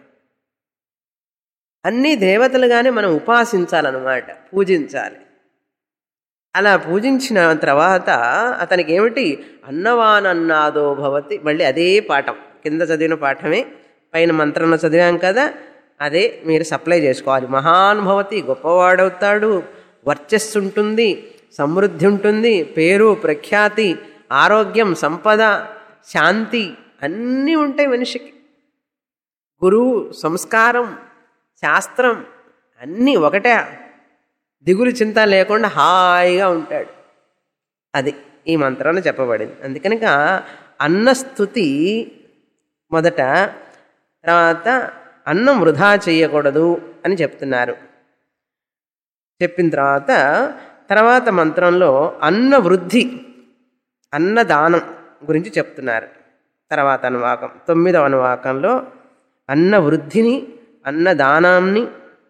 అన్ని దేవతలుగానే మనం ఉపాసించాలన్నమాట పూజించాలి అలా పూజించిన తర్వాత అతనికి ఏమిటి అన్నవానన్నాదో భవతి మళ్ళీ అదే పాఠం కింద చదివిన పాఠమే పైన మంత్రంలో చదివాం కదా అదే మీరు సప్లై చేసుకోవాలి మహాన్ భవతి గొప్పవాడవుతాడు వర్చస్సు ఉంటుంది సమృద్ధి ఉంటుంది పేరు ప్రఖ్యాతి ఆరోగ్యం సంపద శాంతి అన్నీ ఉంటాయి మనిషికి గురువు సంస్కారం శాస్త్రం అన్నీ ఒకటే దిగులు చింత లేకుండా హాయిగా ఉంటాడు అది ఈ మంత్రంలో చెప్పబడింది అందుకనిక అన్నస్థుతి మొదట తర్వాత అన్నం వృధా చేయకూడదు అని చెప్తున్నారు చెప్పిన తర్వాత తర్వాత మంత్రంలో అన్న వృద్ధి అన్నదానం గురించి చెప్తున్నారు తర్వాత అనువాకం తొమ్మిదవ అనువాకంలో అన్న వృద్ధిని అన్నదానాన్ని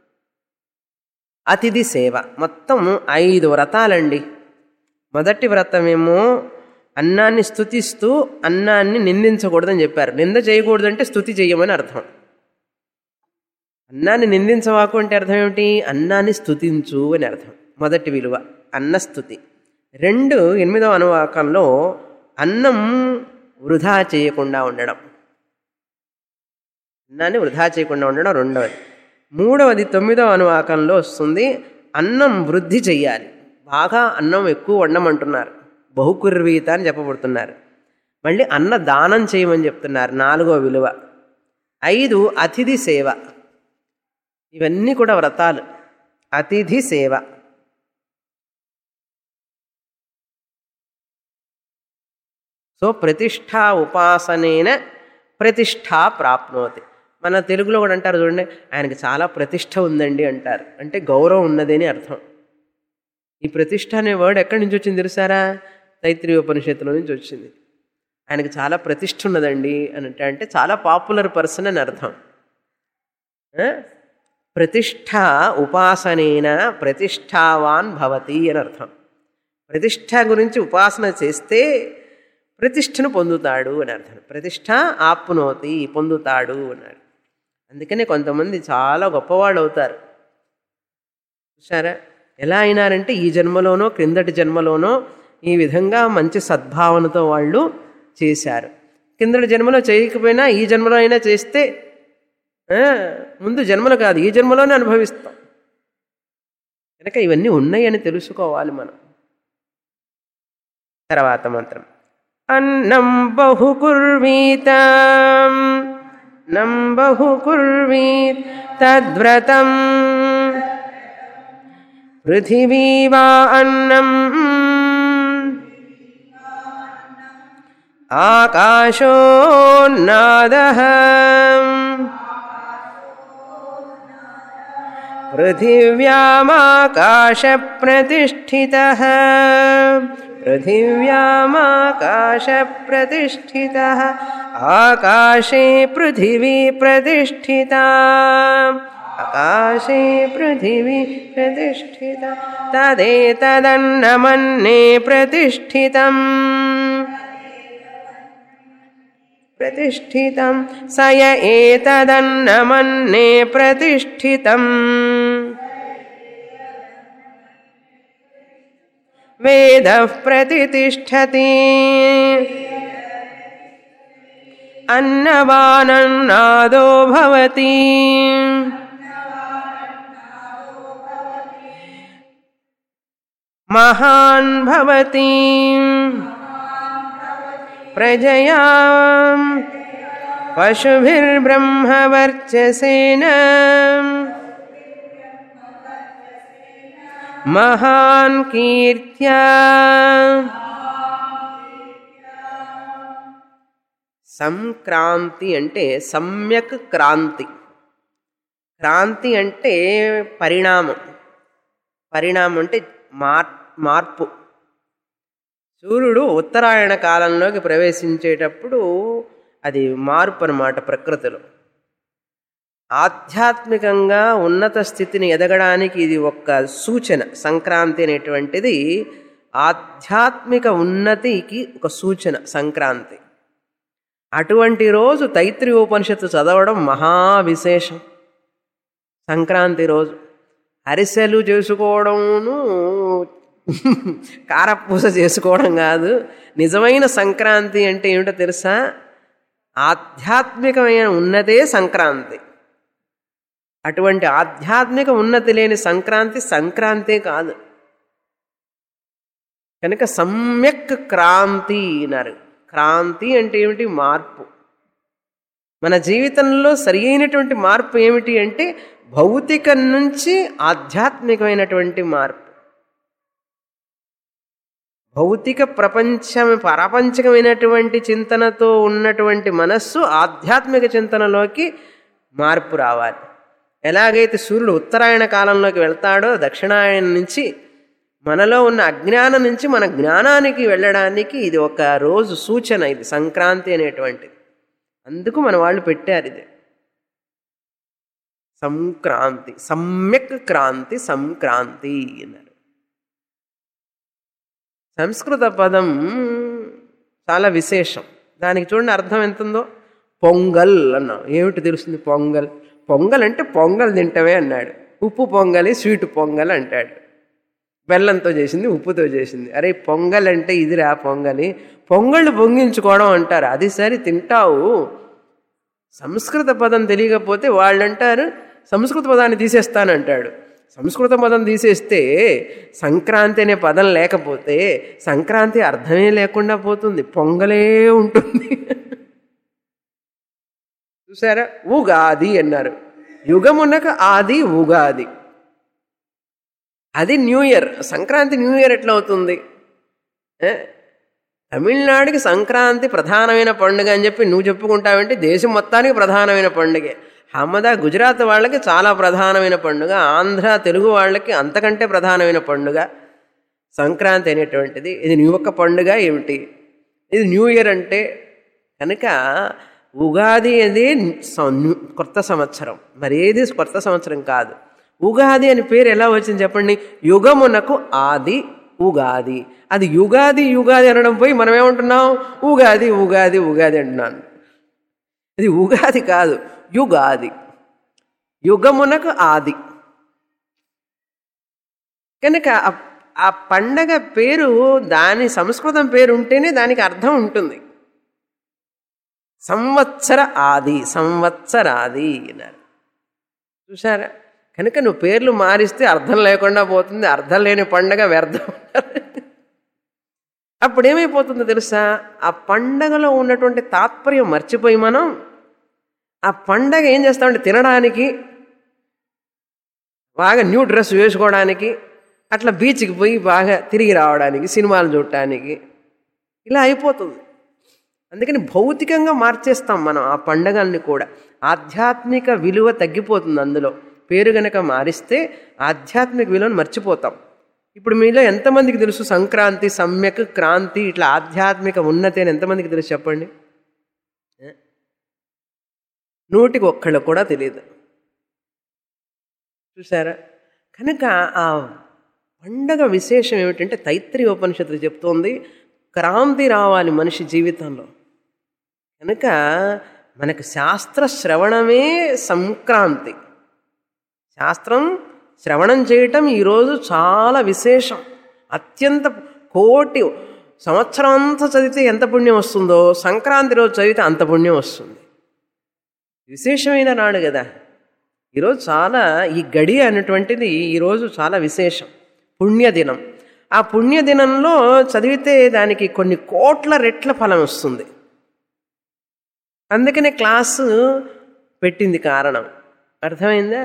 అతిథి సేవ మొత్తం ఐదు వ్రతాలండి మొదటి వ్రతమేమో అన్నాన్ని స్థుతిస్తూ అన్నాన్ని నిందించకూడదని చెప్పారు నింద చేయకూడదంటే స్థుతి చేయమని అర్థం అన్నాన్ని నిందించవాకు అంటే అర్థం ఏమిటి అన్నాన్ని స్థుతించు అని అర్థం మొదటి విలువ అన్నస్థుతి రెండు ఎనిమిదవ అనువాకంలో అన్నం వృధా చేయకుండా ఉండడం అన్నాన్ని వృధా చేయకుండా ఉండడం రెండవది మూడవది తొమ్మిదవ అనువాకంలో వస్తుంది అన్నం వృద్ధి చెయ్యాలి బాగా అన్నం ఎక్కువ వండమంటున్నారు బహుకుర్వీత అని చెప్పబడుతున్నారు మళ్ళీ అన్న దానం చేయమని చెప్తున్నారు నాలుగో విలువ ఐదు అతిథి సేవ ఇవన్నీ కూడా వ్రతాలు అతిథి సేవ సో ప్రతిష్టా ఉపాసనేన ప్రతిష్టా ప్రాప్నోతి మన తెలుగులో కూడా అంటారు చూడండి ఆయనకి చాలా ప్రతిష్ట ఉందండి అంటారు అంటే గౌరవం ఉన్నది అని అర్థం ఈ ప్రతిష్ట అనే వర్డ్ ఎక్కడి నుంచి వచ్చింది తెలుసారా తైత్రీయ ఉపనిషత్తులో నుంచి వచ్చింది ఆయనకి చాలా ప్రతిష్ట ఉన్నదండి అని అంటే అంటే చాలా పాపులర్ పర్సన్ అని అర్థం ఆ? ప్రతిష్ట ఉపాసనేన ప్రతిష్టావాన్ భవతి అని అర్థం ప్రతిష్ట గురించి ఉపాసన చేస్తే ప్రతిష్టను పొందుతాడు అని అర్థం ప్రతిష్ట ఆప్నోతి పొందుతాడు అన్నాడు అందుకనే కొంతమంది చాలా గొప్పవాళ్ళు అవుతారు చూసారా ఎలా అయినారంటే ఈ జన్మలోనో క్రిందటి జన్మలోనో ఈ విధంగా మంచి సద్భావనతో వాళ్ళు చేశారు కిందటి జన్మలో చేయకపోయినా ఈ జన్మలో అయినా చేస్తే ఆ, ముందు జన్మలో కాదు ఈ జన్మలోనే అనుభవిస్తాం కనుక ఇవన్నీ ఉన్నాయని తెలుసుకోవాలి మనం తర్వాత మంత్రం అన్నం బహుకుర్వీత నం బహుకుర్వీత్ తద్వ్రతం పృథివీ వా అన్నం ఆకాశోన్నాదః पृथिव्यामाकाशप्रतिष्ठितः पृथिव्यामाकाशप्रतिष्ठितः आकाशे पृथिवी प्रतिष्ठिता आकाशे पृथिवी प्रतिष्ठिता तदेतदन्नमन्ये प्रतिष्ठितम् प्रतिष्ठितं स य एतदन्नमन्ये प्रतिष्ठितम् वेदः प्रतितिष्ठति अन्नवानन्नादो भवति महान् भवति प्रजया पशुभिर्ब्रह्मवर्चसेन महान् कीर्त्या సంక్రాంతి అంటే సమ్యక్ క్రాంతి క్రాంతి అంటే పరిణామం పరిణామం అంటే మార్ మార్పు సూర్యుడు ఉత్తరాయణ కాలంలోకి ప్రవేశించేటప్పుడు అది మార్పు అన్నమాట ప్రకృతిలో ఆధ్యాత్మికంగా ఉన్నత స్థితిని ఎదగడానికి ఇది ఒక సూచన సంక్రాంతి అనేటువంటిది ఆధ్యాత్మిక ఉన్నతికి ఒక సూచన సంక్రాంతి అటువంటి రోజు తైత్రి ఉపనిషత్తు చదవడం మహా విశేషం సంక్రాంతి రోజు అరిసెలు చేసుకోవడమును కారపూస చేసుకోవడం కాదు నిజమైన సంక్రాంతి అంటే ఏమిటో తెలుసా ఆధ్యాత్మికమైన ఉన్నదే సంక్రాంతి అటువంటి ఆధ్యాత్మిక ఉన్నతి లేని సంక్రాంతి సంక్రాంతే కాదు కనుక సమ్యక్ క్రాంతి అన్నారు క్రాంతి అంటే ఏమిటి మార్పు మన జీవితంలో సరి అయినటువంటి మార్పు ఏమిటి అంటే భౌతికం నుంచి ఆధ్యాత్మికమైనటువంటి మార్పు భౌతిక ప్రపంచం ప్రాపంచికమైనటువంటి చింతనతో ఉన్నటువంటి మనస్సు ఆధ్యాత్మిక చింతనలోకి మార్పు రావాలి ఎలాగైతే సూర్యుడు ఉత్తరాయణ కాలంలోకి వెళ్తాడో దక్షిణాయన నుంచి మనలో ఉన్న అజ్ఞానం నుంచి మన జ్ఞానానికి వెళ్ళడానికి ఇది ఒక రోజు సూచన ఇది సంక్రాంతి అనేటువంటిది అందుకు మన వాళ్ళు పెట్టారు ఇది సంక్రాంతి సమ్యక్ క్రాంతి సంక్రాంతి అన్నారు సంస్కృత పదం చాలా విశేషం దానికి చూడండి అర్థం ఎంతుందో పొంగల్ అన్నాం ఏమిటి తెలుస్తుంది పొంగల్ పొంగల్ అంటే పొంగల్ తింటమే అన్నాడు ఉప్పు పొంగలి స్వీట్ పొంగల్ అంటాడు బెల్లంతో చేసింది ఉప్పుతో చేసింది అరే పొంగల్ అంటే ఇదిరా పొంగలి పొంగళ్ళు పొంగించుకోవడం అంటారు అది సరి తింటావు సంస్కృత పదం తెలియకపోతే వాళ్ళు అంటారు సంస్కృత పదాన్ని తీసేస్తానంటాడు సంస్కృత పదం తీసేస్తే సంక్రాంతి అనే పదం లేకపోతే సంక్రాంతి అర్థమే లేకుండా పోతుంది పొంగలే ఉంటుంది చూసారా ఉగాది అన్నారు యుగమునకు ఆది ఉగాది అది new year Sankranti new year ఎట్లా అవుతుంది ఏ? తమిళనాడుకి సంక్రాంతి ప్రధానమైన పండుగ అని చెప్పి నువ్వు చెప్పుకుంటావంటే దేశం మొత్తానికి ప్రధానమైన పండుగే హమ్మదా గుజరాత్ వాళ్ళకి చాలా ప్రధానమైన పండుగ ఆంధ్ర తెలుగు వాళ్ళకి అంతకంటే ప్రధానమైన పండుగ సంక్రాంతి అనేటువంటిది ఇది నీ యొక్క పండుగ ఏమిటి ఇది న్యూ ఇయర్ అంటే కనుక ఉగాది అనేది సం- న్యూ- కొత్త సంవత్సరం మరి ఏది కొత్త సంవత్సరం కాదు ఉగాది అని పేరు ఎలా వచ్చింది చెప్పండి యుగమునకు ఆది ఉగాది అది యుగాది యుగాది అనడం పోయి మనం ఏమంటున్నాం ఉగాది ఉగాది ఉగాది అంటున్నాను ఇది ఉగాది కాదు యుగాది యుగమునకు ఆది కనుక ఆ- ఆ పండగ పేరు దాని సంస్కృతం పేరు ఉంటేనే దానికి అర్థం ఉంటుంది సంవత్సర ఆది సంవత్సరాది అన్నారు చూసారా కనుక నువ్వు పేర్లు మారిస్తే అర్థం లేకుండా పోతుంది అర్థం లేని పండగ వ్యర్థం అప్పుడు ఏమైపోతుందో తెలుసా ఆ పండగలో ఉన్నటువంటి తాత్పర్యం మర్చిపోయి మనం ఆ పండగ ఏం చేస్తామంటే తినడానికి బాగా న్యూ డ్రెస్ వేసుకోవడానికి అట్లా బీచ్కి పోయి బాగా తిరిగి రావడానికి సినిమాలు చూడటానికి ఇలా అయిపోతుంది అందుకని భౌతికంగా మార్చేస్తాం మనం ఆ పండగల్ని కూడా ఆధ్యాత్మిక విలువ తగ్గిపోతుంది అందులో పేరు గనక మారిస్తే ఆధ్యాత్మిక విలువను మర్చిపోతాం ఇప్పుడు మీలో ఎంతమందికి తెలుసు సంక్రాంతి సమ్యక్ క్రాంతి ఇట్లా ఆధ్యాత్మిక ఉన్నతి అని ఎంతమందికి తెలుసు చెప్పండి ఏ? నూటికి ఒక్కళ్ళు కూడా తెలియదు చూసారా కనుక ఆ పండగ విశేషం ఏమిటంటే తైత్రి ఉపనిషత్తు చెప్తోంది క్రాంతి రావాలి మనిషి జీవితంలో కనుక మనకు శాస్త్ర శ్రవణమే సంక్రాంతి శాస్త్రం శ్రవణం చేయటం ఈరోజు చాలా విశేషం అత్యంత కోటి సంవత్సరం అంతా చదివితే ఎంత పుణ్యం వస్తుందో సంక్రాంతి రోజు చదివితే అంత పుణ్యం వస్తుంది విశేషమైన నాడు కదా ఈరోజు చాలా ఈ గడి అనేటువంటిది ఈరోజు చాలా విశేషం పుణ్యదినం ఆ పుణ్యదినంలో చదివితే దానికి కొన్ని కోట్ల రెట్ల ఫలం వస్తుంది అందుకనే క్లాసు పెట్టింది కారణం అర్థమైందా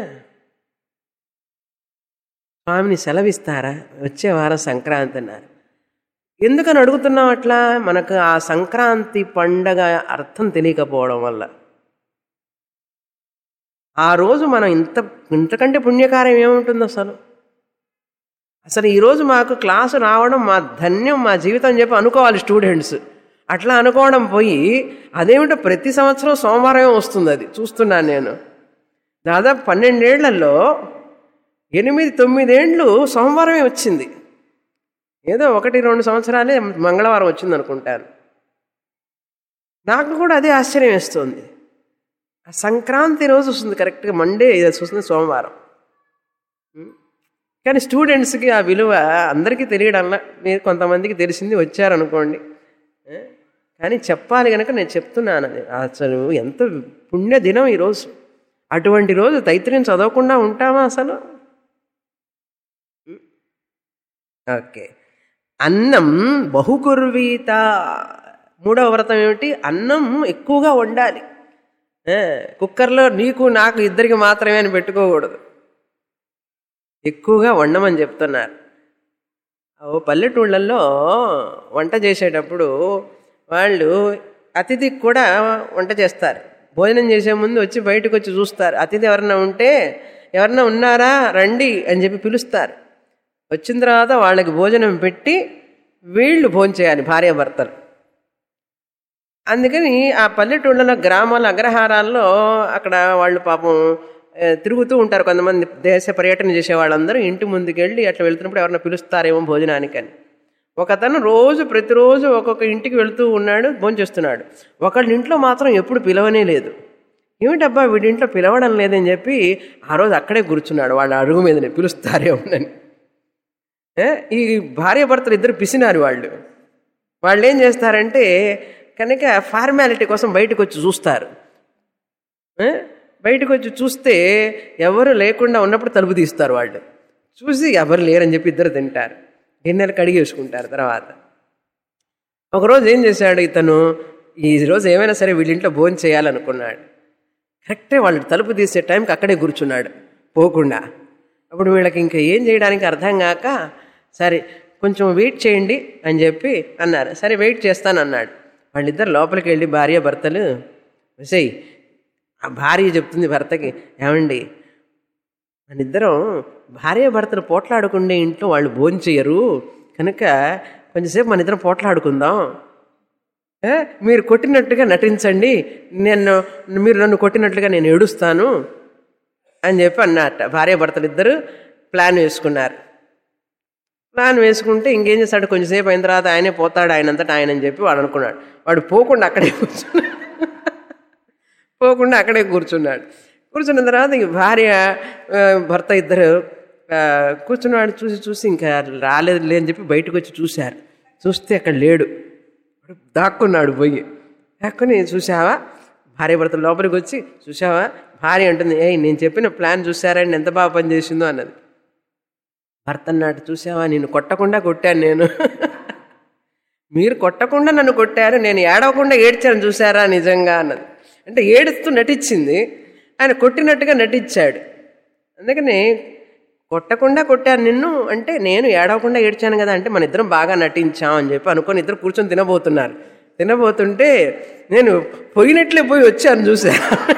స్వామిని సెలవిస్తారా వచ్చే వారం సంక్రాంతి అన్నారు ఎందుకని అడుగుతున్నాం అట్లా మనకు ఆ సంక్రాంతి పండగ అర్థం తెలియకపోవడం వల్ల ఆ రోజు మనం ఇంత ఇంతకంటే పుణ్యకార్యం ఏముంటుంది అసలు అసలు ఈరోజు మాకు క్లాసు రావడం మా ధన్యం మా జీవితం అని చెప్పి అనుకోవాలి స్టూడెంట్స్ అట్లా అనుకోవడం పోయి అదేమిటో ప్రతి సంవత్సరం సోమవారం వస్తుంది అది చూస్తున్నాను నేను దాదాపు పన్నెండేళ్లలో ఎనిమిది తొమ్మిదేండ్లు సోమవారమే వచ్చింది ఏదో ఒకటి రెండు సంవత్సరాలే మంగళవారం వచ్చింది అనుకుంటాను నాకు కూడా అదే ఆశ్చర్యం వేస్తుంది ఆ సంక్రాంతి రోజు వస్తుంది కరెక్ట్గా మండే ఇది వస్తుంది సోమవారం ఉం? కానీ స్టూడెంట్స్కి ఆ విలువ అందరికీ తెలియడంలా మీరు కొంతమందికి తెలిసింది వచ్చారనుకోండి ఏ? కానీ చెప్పాలి కనుక నేను చెప్తున్నాను అది అసలు ఎంత పుణ్య దినం ఈరోజు అటువంటి రోజు తైత్ర్యం చదవకుండా ఉంటామా అసలు ఉం? ఓకే అన్నం బహుకుర్వీత మూడవ వ్రతం ఏమిటి అన్నం ఎక్కువగా వండాలి ఏ, కుక్కర్లో నీకు నాకు ఇద్దరికి మాత్రమే అని పెట్టుకోకూడదు ఎక్కువగా వండమని చెప్తున్నారు ఓ పల్లెటూళ్ళల్లో వంట చేసేటప్పుడు వాళ్ళు అతిథికి కూడా వంట చేస్తారు భోజనం చేసే ముందు వచ్చి బయటకు వచ్చి చూస్తారు అతిథి ఎవరన్నా ఉంటే ఎవరన్నా ఉన్నారా రండి అని చెప్పి పిలుస్తారు వచ్చిన తర్వాత వాళ్ళకి భోజనం పెట్టి వీళ్ళు భోంచేయాలి భార్యాభర్తలు అందుకని ఆ పల్లెటూళ్ళలో గ్రామాల అగ్రహారాల్లో అక్కడ వాళ్ళు పాపం ఏ, తిరుగుతూ ఉంటారు కొంతమంది దేశ పర్యటన చేసే వాళ్ళందరూ ఇంటి ముందుకు వెళ్ళి అట్లా వెళ్తున్నప్పుడు ఎవరైనా పిలుస్తారేమో భోజనానికని ఒకతను రోజు ప్రతిరోజు ఒక్కొక్క ఇంటికి వెళ్తూ ఉన్నాడు భోంచేస్తున్నాడు ఒకళ్ళ ఇంట్లో మాత్రం ఎప్పుడు పిలవనే లేదు ఏమిటబ్బా వీడింట్లో పిలవడం లేదని చెప్పి ఆ రోజు అక్కడే కూర్చున్నాడు వాళ్ళ అడుగు మీదనే పిలుస్తారేమోనని ఏ, ఈ భార్యాభర్తలు ఇద్దరు పిసినారు వాళ్ళు వాళ్ళు ఏం చేస్తారంటే కనుక ఫార్మాలిటీ కోసం బయటకు వచ్చి చూస్తారు ఏ? బయటకు వచ్చి చూస్తే ఎవరు లేకుండా ఉన్నప్పుడు తలుపు తీస్తారు వాళ్ళు చూసి ఎవరు లేరని చెప్పి ఇద్దరు తింటారు గిన్నెలు కడిగేసుకుంటారు తర్వాత ఒకరోజు ఏం చేశాడు ఇతను ఈ రోజు ఏమైనా సరే వీళ్ళింట్లో భోజనం చేయాలనుకున్నాడు కరెక్టే వాళ్ళు తలుపు తీసే టైంకి అక్కడే కూర్చున్నాడు పోకుండా అప్పుడు వీళ్ళకి ఇంకా ఏం చేయడానికి అర్థం కాక సరే కొంచెం వెయిట్ చేయండి అని చెప్పి అన్నారు సరే వెయిట్ చేస్తాను అన్నాడు వాళ్ళిద్దరు లోపలికి వెళ్ళి భార్య భర్తలు విసయ్ ఆ భార్య చెప్తుంది భర్తకి ఏమండి మనిద్దరం భార్య భర్తలు పోట్లాడుకుండే ఇంట్లో వాళ్ళు భోజనం చేయరు కనుక కొంచెంసేపు మన ఇద్దరం పోట్లాడుకుందాం ఏ? మీరు కొట్టినట్టుగా నటించండి నేను మీరు నన్ను కొట్టినట్లుగా నేను ఏడుస్తాను అని చెప్పి అన్నట్ట భార్య భర్తలు ఇద్దరు ప్లాన్ వేసుకున్నారు ప్లాన్ వేసుకుంటే ఇంకేం చేస్తాడు కొంచెంసేపు అయిన తర్వాత ఆయనే పోతాడు ఆయనంతటా ఆయన అని చెప్పి వాడు అనుకున్నాడు వాడు పోకుండా అక్కడే కూర్చున్నాడు పోకుండా అక్కడే కూర్చున్నాడు కూర్చున్న తర్వాత ఇంక భార్య ఆ, భర్త ఇద్దరు ఆ, కూర్చున్నాడు చూసి చూసి ఇంకా రాలేదు లే అని చెప్పి బయటకు వచ్చి చూశారు చూస్తే అక్కడ లేడు దాక్కున్నాడు పోయి దాక్కుని చూసావా భార్య భర్త లోపలికి వచ్చి చూసావా భార్య అంటుంది ఏ నేను చెప్పిన ప్లాన్ చూసారండి ఎంత బాగా పనిచేసిందో అన్నది భర్త అన్నాడు చూసావా నేను కొట్టకుండా కొట్టాను నేను మీరు కొట్టకుండా నన్ను కొట్టారు నేను ఏడవకుండా ఏడ్చాను చూసారా నిజంగా అన్నది అంటే ఏడుస్తూ నటించింది ఆయన కొట్టినట్టుగా నటించాడు అందుకని కొట్టకుండా కొట్టాను నిన్ను అంటే నేను ఏడవకుండా ఏడ్చాను కదా అంటే మన ఇద్దరం బాగా నటించాం అని చెప్పి అనుకొని ఇద్దరు కూర్చొని తినబోతున్నారు తినబోతుంటే నేను పోయినట్లే పోయి వచ్చాను చూసా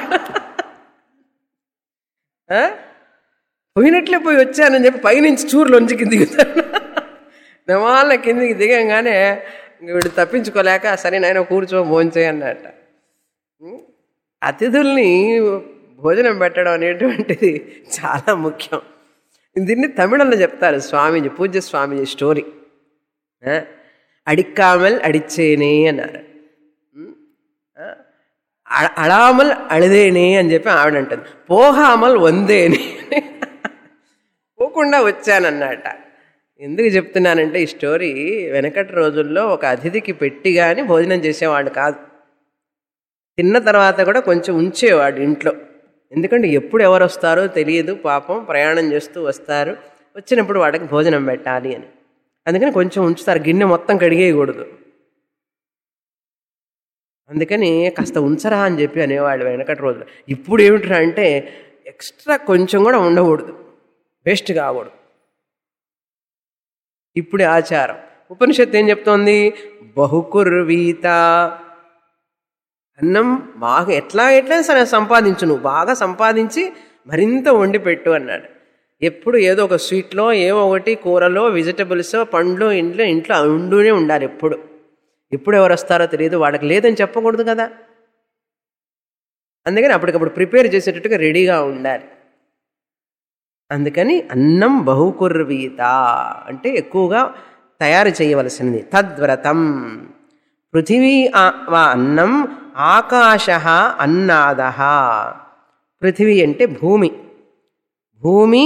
ఆ? పోయినట్లే పోయి వచ్చానని చెప్పి పైనుంచి చూరులోంచి కిందికి దిగుతాను నవాళ్ళ కిందికి దిగంగానే ఇంక వీడు తప్పించుకోలేక సరే నాయన కూర్చో భోంచేయి అన్నట్ట ఉం? అతిథుల్ని భోజనం పెట్టడం అనేటువంటిది చాలా ముఖ్యం దీన్ని తమిళంలో చెప్తారు స్వామీజీ పూజ్య స్వామీజీ స్టోరీ ఆ? అడిక్కామల్ అడిచ్చేనే అన్నారు ఉం? ఆ? అ- అళామల్ అళదేనే అని చెప్పి ఆవిడ అంటుంది పోహామల్ వందేనే పోకుండా వచ్చానన్నట ఎందుకు చెప్తున్నానంటే ఈ స్టోరీ వెనకటి రోజుల్లో ఒక అతిథికి పెట్టి కానీ భోజనం చేసేవాడు కాదు తిన్న తర్వాత కూడా కొంచెం ఉంచేవాడు ఇంట్లో ఎందుకంటే ఎప్పుడు ఎవరు వస్తారో తెలియదు పాపం ప్రయాణం చేస్తూ వస్తారు వచ్చినప్పుడు వాడికి భోజనం పెట్టాలి అని అందుకని కొంచెం ఉంచుతారు గిన్నె మొత్తం కడిగేయకూడదు అందుకని కాస్త ఉంచరా అని చెప్పి అనేవాళ్ళు వెనకటి రోజులు ఇప్పుడు ఏమిట్రా అంటే ఎక్స్ట్రా కొంచెం కూడా ఉండకూడదు వేస్ట్ కాకూడదు ఇప్పుడు ఆచారం ఉపనిషత్తు ఏం చెప్తోంది బహుకుర్వీత అన్నం బాగా ఎట్లా ఎట్లా సరే సంపాదించు నువ్వు బాగా సంపాదించి మరింత వండి పెట్టు అన్నాడు ఎప్పుడు ఏదో ఒక స్వీట్లో ఏవో ఒకటి కూరలో వెజిటబుల్స్ పండ్లు ఇంట్లో ఇంట్లో ఉండునే ఉండాలి ఎప్పుడు ఎప్పుడు ఎవరు వస్తారో తెలియదు వాళ్ళకి లేదని చెప్పకూడదు కదా అందుకని అప్పటికప్పుడు ప్రిపేర్ చేసేటట్టుగా రెడీగా ఉండాలి అందుకని అన్నం బహుకుర్వీత అంటే ఎక్కువగా తయారు చేయవలసినది తద్వ్రతం పృథివీ ఆ- వా అన్నం ఆకాశ అన్నాద పృథివీ అంటే భూమి భూమి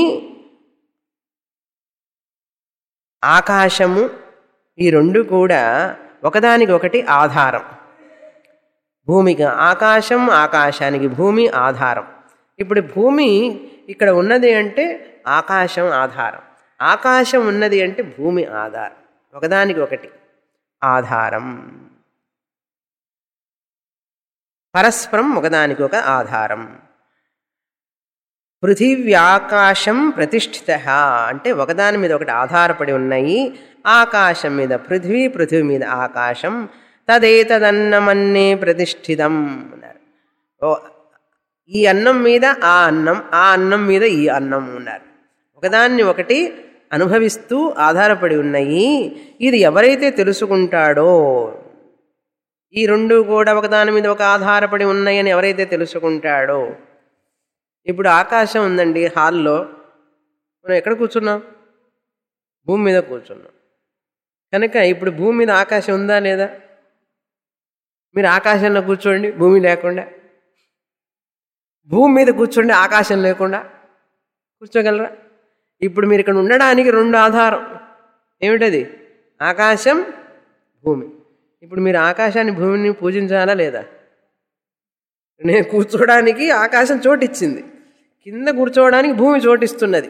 ఆకాశము ఈ రెండు కూడా ఒకదానికి ఒకటి ఆధారం భూమికి ఆకాశం ఆకాశానికి భూమి ఆధారం ఇప్పుడు భూమి ఇక్కడ ఉన్నది అంటే ఆకాశం ఆధారం ఆకాశం ఉన్నది అంటే భూమి ఆధారం ఒకదానికి ఒకటి ఆధారం పరస్పరం ఒకదానికి ఒక ఆధారం పృథివ్యాకాశం ప్రతిష్ఠిత అంటే ఒకదాని మీద ఒకటి ఆధారపడి ఉన్నాయి ఆకాశం మీద పృథ్వీ పృథివీ మీద ఆకాశం తదేతదన్నమన్నే ప్రతిష్ఠితం అన్నారు ఓ ఈ అన్నం మీద ఆ అన్నం ఆ అన్నం మీద ఈ అన్నం ఉన్నారు ఒకదాన్ని ఒకటి అనుభవిస్తూ ఆధారపడి ఉన్నాయి ఇది ఎవరైతే తెలుసుకుంటాడో ఈ రెండు కూడా ఒకదాని మీద ఒక ఆధారపడి ఉన్నాయని ఎవరైతే తెలుసుకుంటాడో ఇప్పుడు ఆకాశం ఉందండి హాల్లో మనం ఎక్కడ కూర్చున్నాం భూమి మీద కూర్చున్నాం కనుక ఇప్పుడు భూమి మీద ఆకాశం ఉందా లేదా మీరు ఆకాశంలో కూర్చోండి భూమి లేకుండా భూమి మీద కూర్చోండి ఆకాశం లేకుండా కూర్చోగలరా ఇప్పుడు మీరు ఇక్కడ ఉండడానికి రెండు ఆధారం ఏమిటది ఆకాశం భూమి ఇప్పుడు మీరు ఆకాశాన్ని భూమిని పూజించాలా లేదా నేను కూర్చోవడానికి ఆకాశం చోటిచ్చింది కింద కూర్చోవడానికి భూమి చోటిస్తున్నది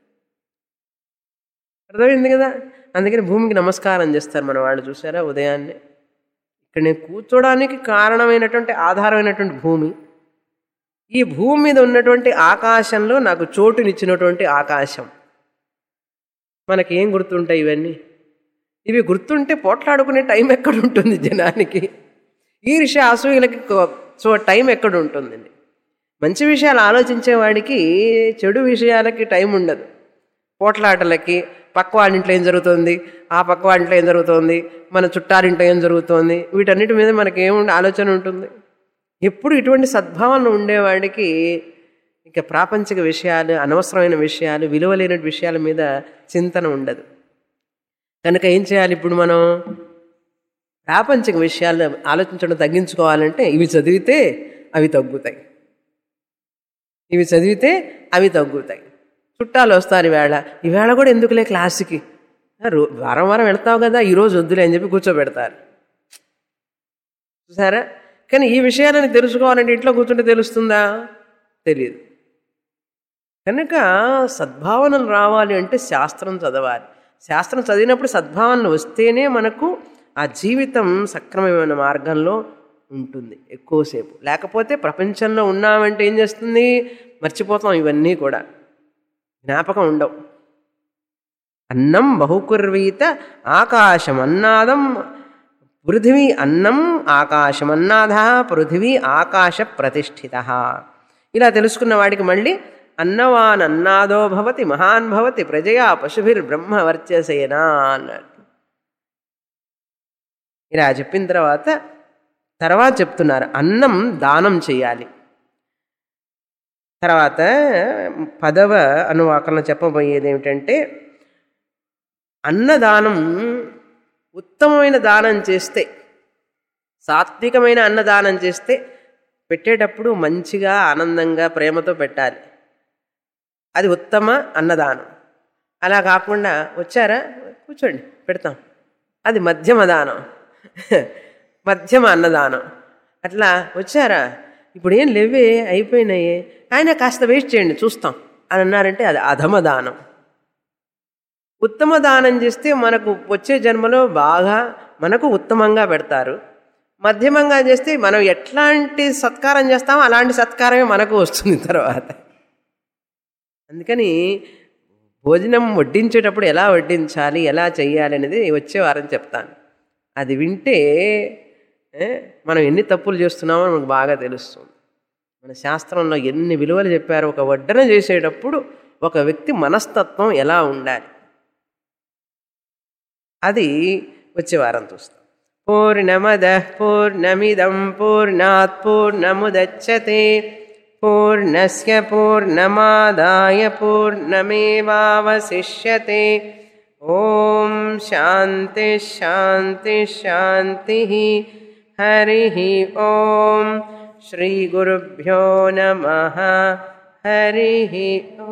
అర్థమైంది కదా అందుకని భూమికి నమస్కారం చేస్తారు మన వాళ్ళు చూసారా ఉదయాన్నే ఇక్కడ నేను కూర్చోడానికి కారణమైనటువంటి ఆధారమైనటువంటి భూమి ఈ భూమి మీద ఉన్నటువంటి ఆకాశంలో నాకు చోటునిచ్చినటువంటి ఆకాశం మనకేం గుర్తుంటాయి ఇవన్నీ ఇవి గుర్తుంటే పోట్లాడుకునే టైం ఎక్కడ ఉంటుంది జనానికి ఈర్ష అసూయలకి కో- సో టైం ఎక్కడ ఉంటుందండి మంచి విషయాలు ఆలోచించేవాడికి చెడు విషయాలకి టైం ఉండదు పోట్లాటలకి పక్క వాళ్ళ ఇంట్లో ఏం జరుగుతుంది ఆ పక్క వాళ్ళ ఇంట్లో ఏం జరుగుతుంది మన చుట్టారింట్లో ఏం జరుగుతుంది వీటన్నిటి మీద మనకి ఏముండే ఆలోచన ఉంటుంది ఎప్పుడు ఇటువంటి సద్భావన ఉండేవాడికి ఇక ప్రాపంచిక విషయాలు అనవసరమైన విషయాలు విలువలేని విషయాల మీద చింతన ఉండదు కనుక ఏం చేయాలి ఇప్పుడు మనం ప్రాపంచిక విషయాలు ఆలోచించడం తగ్గించుకోవాలంటే ఇవి చదివితే అవి తగ్గుతాయి ఇవి చదివితే అవి తగ్గుతాయి చుట్టాలు వస్తారు ఈవేళ ఈవేళ కూడా ఎందుకులే క్లాస్కి ఆ, రో వారం వారం వెళ్తావు కదా ఈరోజు వద్దులే అని చెప్పి కూర్చోబెడతారు చూసారా కానీ ఈ విషయాలని తెలుసుకోవాలంటే ఇంట్లో కూర్చుంటే తెలుస్తుందా తెలియదు కనుక సద్భావనలు రావాలి అంటే శాస్త్రం చదవాలి శాస్త్రం చదివినప్పుడు సద్భావనలు వస్తేనే మనకు ఆ జీవితం సక్రమమైన మార్గంలో ఉంటుంది ఎక్కువసేపు లేకపోతే ప్రపంచంలో ఉన్నామంటే ఏం చేస్తుంది మర్చిపోతాం ఇవన్నీ కూడా జ్ఞాపకం ఉండవు అన్నం బహుకుర్వీత ఆకాశం అన్నాదం పృథివీ అన్నం ఆకాశం అన్నాథ పృథివీ ఆకాశ ప్రతిష్ఠిత ఇలా తెలుసుకున్న వాడికి మళ్ళీ అన్నవాన్ అన్నాదో భవతి మహాన్ భవతి ప్రజయా పశుభిర్ బ్రహ్మ వర్చసేనా అన్నాడు ఇలా చెప్పిన తర్వాత తర్వాత చెప్తున్నారు అన్నం దానం చేయాలి తర్వాత పదవ అనువాకంలో చెప్పబోయేది ఏమిటంటే అన్నదానం ఉత్తమమైన దానం చేస్తే సాత్వికమైన అన్నదానం చేస్తే పెట్టేటప్పుడు మంచిగా ఆనందంగా ప్రేమతో పెట్టాలి అది ఉత్తమ అన్నదానం అలా కాకుండా వచ్చారా కూర్చోండి పెడతాం అది మధ్యమ దానం మధ్యమ అన్నదానం అట్లా వచ్చారా ఇప్పుడు ఏం లేవే అయిపోయినాయి ఆయన కాస్త వెయిట్ చేయండి చూస్తాం అని అన్నారంటే అది అధమ దానం ఉత్తమ దానం చేస్తే మనకు వచ్చే జన్మలో బాగా మనకు ఉత్తమంగా పెడతారు మధ్యమంగా చేస్తే మనం ఎట్లాంటి సత్కారం చేస్తామో అలాంటి సత్కారమే మనకు వస్తుంది తర్వాత అందుకని భోజనం వడ్డించేటప్పుడు ఎలా వడ్డించాలి ఎలా చెయ్యాలి అనేది వచ్చే వారం చెప్తాను అది వింటే ఏ, మనం ఎన్ని తప్పులు చేస్తున్నామో మనకు బాగా తెలుస్తుంది మన శాస్త్రంలో ఎన్ని విలువలు చెప్పారు ఒక వడ్డన చేసేటప్పుడు ఒక వ్యక్తి మనస్తత్వం ఎలా ఉండాలి అది వచ్చే వారం చూస్తాం పూర్ణమద పూర్ణమిదం పూర్ణాత్ పూర్ణముదచ్చతే పూర్ణస్య పూర్ణమాదాయ పూర్ణమేవావశిష్యతే ఓం శాంతి శాంతి శాంతి హరి ఓం శ్రీ గురుభ్యో నమ హరి ఓం